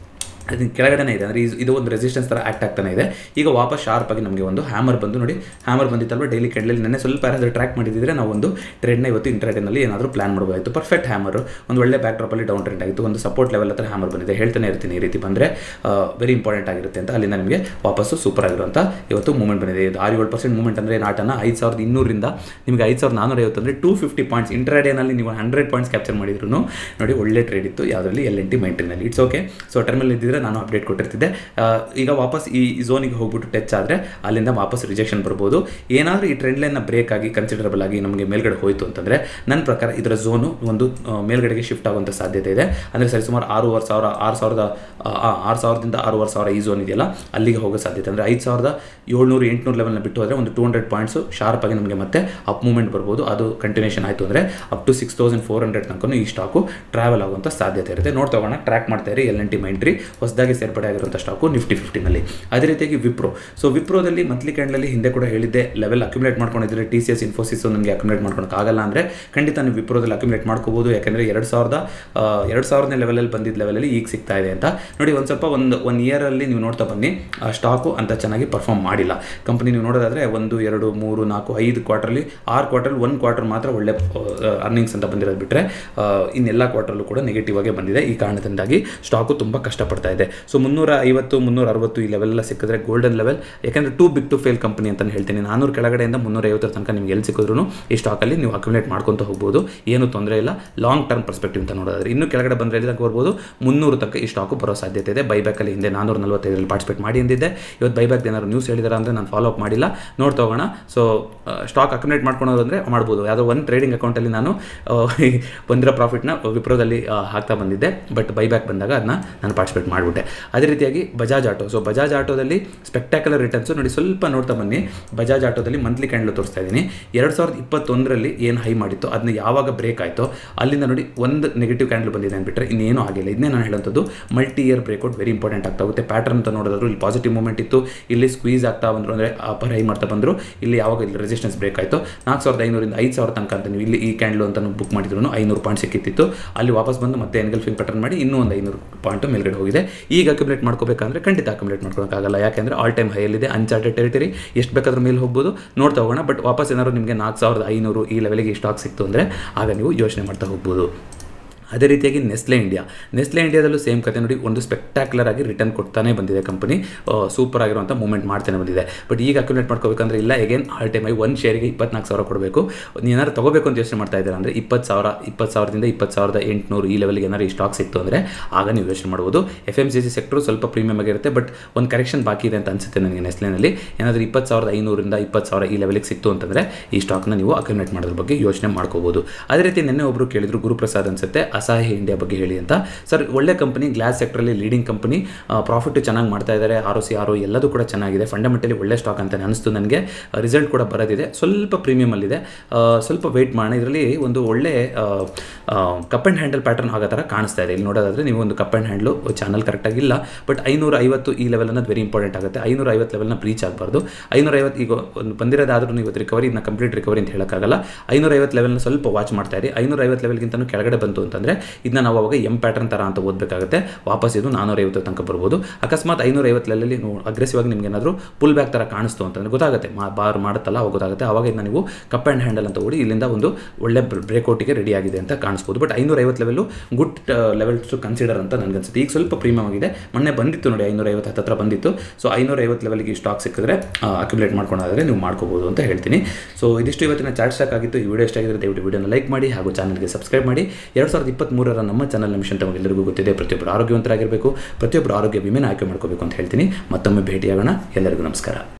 A: ಅದು ಕೆಳಗಡೆನೇ ಇದೆ ಅಂದರೆ ಇದು ಒಂದು ರೆಸಿಸ್ಟೆನ್ಸ್ ಥರ ಆ್ಯಕ್ಟ್ ಆಗ್ತಾನೆ ಇದೆ ಈಗ ವಾಪಸ್ ಶಾರ್ಪ್ ಆಗಿ ನಮಗೆ ಒಂದು ಹ್ಯಾಮರ್ ಬಂದು ನೋಡಿ ಹ್ಯಾಮರ್ ಬಂದಿತ್ತಲ್ವ ಡೈಲಿ ಕೆಡ್ಲಲ್ಲಿ ನೆನ್ನೆ ಸ್ವಲ್ಪ ಯಾರಾದರೂ ಟ್ರ್ಯಾಕ್ ಮಾಡಿದ್ರೆ ನಾವು ಒಂದು ಟ್ರೆಂಡ್ನ ಇವತ್ತು ಇಂಟ್ರಾಡೇನಲ್ಲಿ ಏನಾದರೂ ಪ್ಲಾನ್ ಮಾಡ್ಬೋದಾಯಿತು ಪರ್ಫೆಕ್ಟ್ ಹ್ಯಾಮರ್ ಒಂದು ಒಳ್ಳೆ ಬ್ಯಾಕ್ ಡ್ರಾಪಲ್ಲಿ ಡೌನ್ ಟ್ರೆಂಡ್ ಆಗಿತ್ತು ಒಂದು ಸಪೋರ್ಟ್ ಲೆವೆಲ್ ಹತ್ರ ಹ್ಯಾಮರ್ ಬಂದಿದೆ ಹೇಳ್ತಾನೆ ಇರ್ತೀನಿ ಈ ರೀತಿ ಬಂದರೆ ವೆರಿ ಇಂಪಾರ್ಟೆಂಟ್ ಆಗಿರುತ್ತೆ ಅಂತ ಅಲ್ಲಿಂದ ನಿಮಗೆ ವಾಪಸ್ಸು ಸೂಪರ್ ಆಗಿರುವಂಥ ಇವತ್ತು ಮೂವ್ಮೆಂಟ್ ಬಂದಿದೆ ಇದು ಆರು ಏಳು ಪರ್ಸೆಂಟ್ ಮೂವ್ಮೆಂಟ್ ಅಂದರೆ ನಾಟನ ಐದು ಸಾವಿರದ ಇನ್ನೂರಿಂದ ನಿಮಗೆ ಐದು ಸಾವಿರದ ನಾನ್ನೂರ ಐವತ್ತು ಅಂದರೆ ಟೂ ಫಿಫ್ಟಿ ಪಾಯಿಂಟ್ಸ್ ಇಂಟ್ರಾಡೇನಲ್ಲಿ ನೀವು ಹಂಡ್ರೆಡ್ ಪಾಯಿಂಟ್ಸ್ ಕ್ಯಾಪ್ಚರ್ ಮಾಡಿದ್ರು ನೋಡಿ ಒಳ್ಳೆ ಟ್ರೇಡ್ ಇತ್ತು ಯಾವುದರಲ್ಲಿ ಎಲ್ ಎನ್ ಟಿ ಮೈಂಟ್ರಿನಲ್ಲಿ ಇಟ್ಸ್ ಓಕೆ ಸೊ ಟರ್ಮಲ್ಲಿ ಇದ್ದಿದ್ರೆ ನಾನು ಅಪ್ಡೇಟ್ ಕೊಟ್ಟಿರ್ತಿದ್ದೆ ಆ, ಈಗ ವಾಪಸ್ ಈ ಝೋನಿಗೆ ಹೋಗ್ಬಿಟ್ಟು ಟಚ್ ಆದರೆ ಅಲ್ಲಿಂದ ವಾಪಸ್ ರಿಜೆಕ್ಷನ್ ಬರ್ಬೋದು ಏನಾದರೂ ಈ ಟ್ರೆಂಡ್ ಲೈನ್ನ ಬ್ರೇಕ್ ಆಗಿ ಕನ್ಸಿಡರಬಲ್ ಆಗಿ ನಮಗೆ ಮೇಲ್ಗಡೆ ಹೋಯಿತು ಅಂತಂದರೆ ನನ್ನ ಪ್ರಕಾರ ಇದರ ಝೋನು ಒಂದು ಆ, ಮೇಲ್ಗಡೆಗೆ ಶಿಫ್ಟ್ ಆಗುವಂಥ ಸಾಧ್ಯತೆ ಇದೆ ಅಂದರೆ ಸರಿ ಸುಮಾರು ಆರೂವರೆ ಸಾವಿರ ಆರು ಸಾವಿರದ ಆ, ಆ, ಆರು ಸಾವಿರದಿಂದ ಆರೂವರೆ ಸಾವಿರ ಈ ಝೋನ್ ಇದೆಯಲ್ಲ ಅಲ್ಲಿಗೆ ಹೋಗೋ ಸಾಧ್ಯತೆ ಅಂದರೆ ಐದು ಸಾವಿರದ ಏಳ್ನೂರು ಎಂಟುನೂರು ಲೆವೆಲ್ನ ಬಿಟ್ಟು ಹೋದರೆ ಒಂದು ಟೂ ಹಂಡ್ರೆಡ್ ಪಾಯಿಂಟ್ಸು ಶಾರ್ಪ್ ಆಗಿ ನಮಗೆ ಮತ್ತೆ ಅಪ್ ಮೂವ್ಮೆಂಟ್ ಬರ್ಬೋದು ಅದು ಕಂಟಿನ್ಯೂಷನ್ ಆಯಿತು ಅಂದರೆ up to six thousand four hundred ತನಕ ಈ ಸ್ಟಾಕು ಟ್ರಾವೆಲ್ ಆಗುವಂಥ ಸಾಧ್ಯತೆ ಇರುತ್ತೆ ನೋಡ್ತಾ ಹೋಗೋಣ ಟ್ರ್ಯಾಕ್ ಮಾಡ್ತಾ ಇರಿ ಎಲ್ ಎನ್ ಟಿ ಮೈಂಟ್ರಿ ಹೊಸ ಹೊಸದಾಗಿ ಸೇರ್ಪಡೆ ಆಗಿರುವಂಥ ಸ್ಟಾಕು ನಿಫ್ಟಿ ಫಿಫ್ಟಿನಲ್ಲಿ ಅದೇ ರೀತಿಯಾಗಿ ವಿಪ್ರೋ ಸೊ ವಿಪ್ರೋದಲ್ಲಿ ಮಂತ್ಲಿ ಕ್ಯಾಂಡಲಲ್ಲಿ ಹಿಂದೆ ಕೂಡ ಹೇಳಿದ್ದೆ ಲೆವೆಲ್ ಅಕ್ಯುಮುಲೇಟ್ ಮಾಡ್ಕೊಂಡಿದ್ರೆ ಟಿ ಸಿ ಎಸ್ ಇನ್ಫೋಸಿಸ್ ನನಗೆ ಅಕ್ಯುಮುಲೇಟ್ ಮಾಡ್ಕೊಳಕ್ಕಾಗಲ್ಲ ಅಂದರೆ ಖಂಡಿತ ನೀವು ವಿಪ್ರೋದಲ್ಲಿ ಅಕ್ಯುಮುಲೇಟ್ ಮಾಡ್ಕೋಬೋದು ಯಾಕಂದರೆ ಎರಡು ಸಾವಿರದ ಎರಡು ಸಾವಿರನೇ ಲೆವೆಲಲ್ಲಿ ಬಂದಿದ್ದ ಲೆವೆಲಲ್ಲಿ ಈಗ ಸಿಗ್ತಾ ಇದೆ ಅಂತ ನೋಡಿ ಒಂದು ಸ್ವಲ್ಪ ಒಂದು ಒನ್ ಇಯರಲ್ಲಿ ನೀವು ನೋಡ್ತಾ ಬನ್ನಿ ಆ ಸ್ಟಾಕು ಅಂತ ಚೆನ್ನಾಗಿ ಪರ್ಫಾರ್ಮ್ ಮಾಡಿಲ್ಲ ಕಂಪನಿ ನೀವು ನೋಡೋದಾದರೆ ಒಂದು ಎರಡು ಮೂರು ನಾಲ್ಕು ಐದು ಕ್ವಾರ್ಟರ್ಲಿ ಆರು ಕ್ವಾರ್ಟರ್ ಒಂದು ಕ್ವಾರ್ಟರ್ ಮಾತ್ರ ಒಳ್ಳೆ ಅರ್ನಿಂಗ್ಸ್ ಅಂತ ಬಂದಿರೋದು ಬಿಟ್ಟರೆ ಇನ್ನೆಲ್ಲ ಕ್ವಾರ್ಟರ್ಲು ಕೂಡ ನೆಗೆಟಿವ್ ಆಗೇ ಬಂದಿದೆ ಈ ಕಾರಣದಿಂದಾಗಿ ಸ್ಟಾಕು ತುಂಬ ಕಷ್ಟಪಡ್ತಾ ಇದೆ ಸೊ ಮುನ್ನೂರ ಐವತ್ತು ಮುನ್ನೂರ ಅರವತ್ತು ಈ ಲೆವೆಲ್ ಎಲ್ಲ ಸಿಕ್ಕಿದ್ರೆ ಗೋಲ್ಡನ್ ಲೆವೆಲ್ ಯಾಕಂದರೆ too big to fail company ಅಂತ ಹೇಳ್ತೀನಿ ನಾನೂರು ಕೆಳಗಡೆಯಿಂದ ಮುನ್ನೂರ ಐವತ್ತರ ತನಕ ನಿಮ್ಗೆ ಎಲ್ಲಿ ಸಿಕ್ಕಿದ್ರು ಈ ಸ್ಟಾಕಲ್ಲಿ ನೀವು ಅಕ್ಯುಮುಲೇಟ್ ಮಾಡ್ಕೊತ ಹೋಗ್ಬೋದು ಏನು ತೊಂದರೆ ಇಲ್ಲ ಲಾಂಗ್ ಟರ್ಮ್ ಪರ್ಸ್ಪೆಕ್ಟಿವ್ ಅಂತ ನೋಡೋದಾದ್ರೆ ಇನ್ನು ಕೆಳಗಡೆ ಬಂದರೆ ಎಲ್ಲಿ ತನಕ ಬರ್ಬೋದು ಮುನ್ನೂರು ತನಕ ಈ ಸ್ಟಾಕು ಬರೋ ಸಾಧ್ಯತೆ ಇದೆ ಬೈಬ್ಯಾಕಲ್ಲಿ ಹಿಂದೆ ನಾನೂರ ನಲವತ್ತೈದರಲ್ಲಿ ಪಾರ್ಟಿಸಿಪೇಟ್ ಮಾಡಿ ಎಂದಿದ್ದೆ ಇವತ್ತು ಬೈಬ್ಯಾಕ್ ಏನಾದ್ರು ನ್ಯೂಸ್ ಹೇಳಿದಾರೆ ಅಂದರೆ ನಾನು ಫಾಲೋ ಅಪ್ ಮಾಡಿಲ್ಲ ನೋಡ್ತಾ ಹೋಗೋಣ ಸೊ ಸ್ಟಾಕ್ ಅಕ್ಯುಮುಲೇಟ್ ಮಾಡ್ಕೊಳೋದು ಅಂದರೆ ಮಾಡ್ಬೋದು ಯಾವುದೋ ಒಂದು ಟ್ರೇಡಿಂಗ್ ಅಕೌಂಟಲ್ಲಿ ನಾನು ಆ, ಬಂದಿರೋ ಪ್ರಾಫಿಟ್ನ ವಿಪ್ರೋದಲ್ಲಿ ಆ, ಹಾಕ್ತಾ ಬಂದಿದ್ದೆ ಬಟ್ ಬೈಬ್ಯಾಕ್ ಬಂದಾಗ ಅದನ್ನ ನಾನು ಪಾರ್ಟಿಸಿಪೇಟ್ ಮಾಡಿಬಿಟ್ಟೆ ಅದೇ ರೀತಿಯಾಗಿ ಬಜಾಜ್ ಆಟೋ ಸೊ ಬಜಾಜ್ ಆಟೋದಲ್ಲಿ ಸ್ಪೆಕ್ಟಾಕ್ಯುಲರ್ ರಿಟರ್ನ್ಸು ನೋಡಿ ಸ್ವಲ್ಪ ನೋಡ್ತಾ ಬನ್ನಿ ಬಜಾಜ್ ಆಟೋದಲ್ಲಿ ಮಂತ್ಲಿ ಕ್ಯಾಂಡಲ್ ತೋರಿಸ್ತಾ ಇದ್ದೀನಿ ಎರಡು ಸಾವಿರದ ಇಪ್ಪತ್ತೊಂದರಲ್ಲಿ ಏನು ಹೈ ಮಾಡಿತ್ತು ಅದನ್ನ ಯಾವಾಗ ಬ್ರೇಕ್ ಆಯಿತು ಅಲ್ಲಿಂದ ನೋಡಿ ಒಂದು ನೆಗೆಟಿವ್ ಕ್ಯಾಂಡಲ್ ಬಂದಿದೆ ಅಂದ್ಬಿಟ್ರೆ ಇನ್ನೇನು ಆಗಿಲ್ಲ ಇದನ್ನೇ ನಾನು ಹೇಳುವಂಥದ್ದು multi year breakout very important ಆಗ್ತಾ ಹೋಗುತ್ತೆ ಪ್ಯಾಟರ್ನ್ ಅಂತ ನೋಡೋದಾದ್ರು ಇಲ್ಲಿ ಪಾಸಿಟಿವ್ ಮೂಮೆಂಟ್ ಇತ್ತು ಇಲ್ಲಿ ಸ್ಕ್ವೀಸ್ ಆಗ್ತಾ ಬಂದರು ಅಂದರೆ ಅಪರ್ ಹೈ ಮಾಡ್ತಾ ಬಂದರು ಇಲ್ಲಿ ಯಾವಾಗ ಇಲ್ಲಿ ರೆಸಿಸ್ಟೆನ್ಸ್ ಬ್ರೇಕ್ ಆಯಿತು ನಾಲ್ಕು ಸಾವಿರದ ಐನೂರಿಂದ ಐದು ಸಾವಿರ ತನಕ ಅಂತ ನೀವು ಇಲ್ಲಿ ಈ ಕ್ಯಾಂಡಲ್ ಅಂತ ಬುಕ್ ಮಾಡಿದ್ರು ಐನೂರು ಪಾಯಿಂಟ್ ಸಿಕ್ಕಿತ್ತು ಅಲ್ಲಿ ವಾಪಸ್ ಬಂದು ಮತ್ತೆ ಎನ್ಗಲ್ಫಿಂಗ್ ಪ್ಯಾಟರ್ನ್ ಮಾಡಿ ಇನ್ನೂ ಒಂದು ಐನೂರು ಪಾಯಿಂಟ್ ಮೇಲ್ಗಡೆ ಹೋಗಿದೆ ಈಗ ಅಕ್ಯುಮುಲೇಟ್ ಮಾಡ್ಕೋಬೇಕಂದ್ರೆ ಖಂಡಿತ ಅಕ್ಯುಮುಲೇಟ್ ಮಾಡ್ಕೊಳಕ್ಕಾಗಲ್ಲ ಯಾಕೆಂದರೆ ಆಲ್ ಟೈಮ್ ಹೈಯಲ್ಲಿದೆ ಅನ್ಚಾರ್ಟೆಡ್ ಟೆರಿಟರಿ ಎಷ್ಟು ಬೇಕಾದ್ರೂ ಮೇಲೆ ಹೋಗ್ಬೋದು ನೋಡ್ತಾ ಹೋಗೋಣ ಬಟ್ ವಾಪಸ್ ಏನಾದ್ರು ನಿಮಗೆ ನಾಲ್ಕು ಸಾವಿರದ ಐನೂರು ಈ ಲೆವೆಲ್ಗೆ ಈ ಸ್ಟಾಕ್ ಸಿಕ್ತು ಅಂದರೆ ಆಗ ನೀವು ಯೋಚನೆ ಮಾಡ್ತಾ ಹೋಗ್ಬೋದು ಅದೇ ರೀತಿಯಾಗಿ ನೆಸ್ಲೆ ಇಂಡಿಯಾ ನೆಸ್ಲೆ ಇಂಡಿಯಾದಲ್ಲೂ ಸೇಮ್ ಕತೆ ನೋಡಿ ಒಂದು ಸ್ಪೆಕ್ಟಾಕ್ಯುಲರ್ ಆಗಿ ರಿಟರ್ನ್ ಕೊಡ್ತಾನೆ ಬಂದಿದೆ ಕಂಪನಿ ಸೂಪರ್ ಆಗಿರುವಂಥ ಮೂಮೆಂಟ್ ಮಾಡ್ತಾನೆ ಬಂದಿದೆ ಬಟ್ ಈಗ ಅಕ್ಯುಮುಲೇಟ್ ಮಾಡ್ಕೋಬೇಕಂದ್ರೆ ಇಲ್ಲ ಎಗೇನ್ ಆಲ್ ಟೈಮ್ ಆಗಿ ಒಂದು ಶೇರಿಗೆ ಇಪ್ಪತ್ನಾಲ್ಕು ಸಾವಿರ ಕೊಡಬೇಕು ನೀವು ಏನಾದ್ರು ತಗೋಬೇಕು ಅಂತ ಯೋಚನೆ ಮಾಡ್ತಾ ಇದ್ದೀರಾ ಅಂದರೆ ಇಪ್ಪತ್ತು ಸಾವಿರ ಇಪ್ಪತ್ತು ಸಾವಿರದಿಂದ ಇಪ್ಪತ್ತು ಸಾವಿರದ ಎಂಟುನೂರು ಈ ಲೆವೆಲ್ಗೆ ಏನಾದ್ರು ಈ ಸ್ಟಾಕ್ ಸಿಕ್ತು ಅಂದರೆ ಆಗ ನೀವು ಯೋಚನೆ ಮಾಡ್ಬೋದು F M C C sector ಸ್ವಲ್ಪ ಪ್ರೀಮಿಯಮ್ ಆಗಿರುತ್ತೆ ಬಟ್ ಒಂದು ಕರೆಕ್ಷನ್ ಬಾಕಿ ಇದೆ ಅಂತ ಅನಿಸುತ್ತೆ ನನಗೆ ನೆಸ್ಲೆನಲ್ಲಿ ಏನಾದರೂ ಇಪ್ಪತ್ತು ಸಾವಿರದ ಐನೂರಿಂದ ಇಪ್ಪತ್ತು ಸಾವಿರ ಈ ಲೆವೆಲ್ಗೆ ಸಿಕ್ತು ಅಂತಂದರೆ ಈ ಸ್ಟಾಕ್ನ ನೀವು ಅಕ್ಯುಮುಲೇಟ್ ಮಾಡೋದ್ರ ಬಗ್ಗೆ ಯೋಚನೆ ಮಾಡ್ಕೋಬೋದು ಅದೇ ರೀತಿ ನಿನ್ನೆ ಒಬ್ಬರು ಕೇಳಿದ್ರು ಗುರುಪ್ರಸಾದ್ ಅನ್ಸುತ್ತೆ ಅಸಹಾಯ ಇಂಡಿಯಾ ಬಗ್ಗೆ ಹೇಳಿ ಅಂತ ಸರ್ ಒಳ್ಳೆ ಕಂಪನಿ ಗ್ಲಾಸ್ ಸೆಕ್ಟರಲ್ಲಿ ಲೀಡಿಂಗ್ ಕಂಪನಿ ಪ್ರಾಫಿಟ್ ಚೆನ್ನಾಗಿ ಮಾಡ್ತಾ ಇದ್ದಾರೆ R O C R O ಎಲ್ಲದೂ ಕೂಡ ಚೆನ್ನಾಗಿದೆ ಫಂಡಮೆಂಟಲಿ ಒಳ್ಳೆ ಸ್ಟಾಕ್ ಅಂತ ಅನಿಸ್ತು ನನಗೆ ರಿಸಲ್ಟ್ ಕೂಡ ಬರೋದಿದೆ ಸ್ವಲ್ಪ ಪ್ರೀಮಿಯಮಲ್ಲಿದೆ ಸ್ವಲ್ಪ ವೆಯ್ಟ್ ಮಾಡೋಣ ಇದರಲ್ಲಿ ಒಂದು ಒಳ್ಳೆ ಕಪ್ ಆ್ಯಂಡ್ ಹ್ಯಾಂಡಲ್ ಪ್ಯಾಟರ್ನ್ ಆಗೋ ಥರ ಕಾಣಿಸ್ತಾ ಇದೆ ಇಲ್ಲಿ ನೋಡೋದಾದ್ರೆ ನೀವು ಒಂದು ಕಪ್ ಆ್ಯಂಡ್ ಹ್ಯಾಂಡ್ಲು ಚಾನಲ್ ಕರೆಕ್ಟಾಗಿಲ್ಲ ಬಟ್ ಐನೂರ ಐವತ್ತು ಈ ಲೆವೆಲ್ ಅನ್ನೋದು ವೆರಿ ಇಂಪಾರ್ಟೆಂಟ್ ಆಗುತ್ತೆ ಐನೂರ ಐವತ್ತು ಲೆವೆಲ್ನ ಬ್ರೀಚ್ ಆಗಬಾರ್ದು ಐನೂರ ಐವತ್ತು ಈಗ ಒಂದು ಬಂದಿರೋದಾದ್ರೂ ನೀವು ಇವತ್ತು ರಿಕವರಿ ಇದನ್ನ ಕಂಪ್ಲೀಟ್ ರಿಕವರಿ ಅಂತ ಹೇಳೋಕ್ಕಾಗಲ್ಲ ಐನೂರ ಐವತ್ತು ಲೆವೆಲ್ನ ಸ್ವಲ್ಪ ವಾಚ್ ಮಾಡ್ತಾ ಇರಿ ಐನೂರ ಐವತ್ತು ಲೆವೆಲ್ಗಿಂತನೂ ಕೆಳಗಡೆ ಬಂತು ಅಂತಂದರೆ ಇದನ್ನ ನಾವು ಅವಾಗ ಎಂ ಪ್ಯಾಟರ್ನ್ ಥರ ಅಂತ ಓದಬೇಕಾಗುತ್ತೆ ವಾಪಸ್ ಇದು ನಾನೂರ ಐವತ್ತು ತನಕ ಬರ್ಬೋದು ಅಕಸ್ಮಾತ್ ಐನೂರ ಐವತ್ತು ಲೆವೆಲಲ್ಲಿ ನೀವು ಅಗ್ರೆಸಿವ್ ಆಗಿ ನಿಮ್ಗೆ ಏನಾದರೂ ಪುಲ್ ಬ್ಯಾಕ್ ಥರ ಕಾಣಿಸ್ತು ಅಂತಂದರೆ ಗೊತ್ತಾಗುತ್ತೆ ಮಾ ಬಾರ್ ಮಾಡುತ್ತಲ್ಲ ಅವಾಗ ಗೊತ್ತಾಗುತ್ತೆ ಅವಾಗ ಇದನ್ನ ನೀವು ಕಪ್ ಆ್ಯಂಡ್ ಹ್ಯಾಂಡಲ್ ಅಂತ ಓಡಿ ಇಲ್ಲಿಂದ ಒಂದು ಒಳ್ಳೆ ಬ್ರೇಕ್ಔಟಿಗೆ ರೆಡಿ ಆಗಿದೆ ಅಂತ ಕಾಣಿಸ್ಬೋದು ಬಟ್ ಐನೂರ ಐವತ್ತು level good level to consider ಅಂತ ನನಗನ್ಸುತ್ತೆ ಈಗ ಸ್ವಲ್ಪ ಪ್ರೀಮಿಯಮ್ ಆಗಿದೆ ಮೊನ್ನೆ ಬಂದಿತ್ತು ನೋಡಿ ಐನೂರ ಐವತ್ತು ಹತ್ತಿರ ಬಂದಿತ್ತು ಸೊ ಐನೂರ ಐವತ್ತು ಲೆವೆಲ್ಗೆ ಈ ಸ್ಟಾಕ್ ಸಿಕ್ಕಿದ್ರೆ ಅಕ್ಯುಮುಲೇಟ್ ಮಾಡ್ಕೊಂಡಾದ್ರೆ ನೀವು ಮಾಡ್ಕೋಬೋದು ಅಂತ ಹೇಳ್ತೀನಿ ಸೊ ಇದಿಷ್ಟು ಇವತ್ತಿನ ಚಾರ್ಟ್ ಸ್ಟಾಕ್ ಆಗಿತ್ತು ಈ ವಿಡಿಯೋ ಇಷ್ಟ ಆಗಿದ್ರೆ ದಯವಿಟ್ಟು ವಿಡಿಯೋನ ಲೈಕ್ ಮಾಡಿ ಹಾಗೂ ಚಾನಲ್ಗೆ ಸಬ್ಸ್ಕ್ರೈಬ್ ಮಾಡಿ ಎರಡು ಸಾವಿರದ ಇಪ್ಪತ್ತ್ಮೂರರ ನಮ್ಮ ಚಾನಲ್ ಮಿಷನ್ ತಮಗೆಲ್ಲರಿಗೂ ಗೊತ್ತಿದೆ ಪ್ರತಿಯೊಬ್ಬರು ಆರೋಗ್ಯವಂತರಾಗಿರಬೇಕು ಪ್ರತಿಯೊಬ್ಬರು ಆರೋಗ್ಯ ವಿಮೆನ ಆಯ್ಕೆ ಮಾಡ್ಕೋಬೇಕು ಅಂತ ಹೇಳ್ತೀನಿ ಮತ್ತೊಮ್ಮೆ ಭೇಟಿಯಾಗೋಣ ಎಲ್ಲರಿಗೂ ನಮಸ್ಕಾರ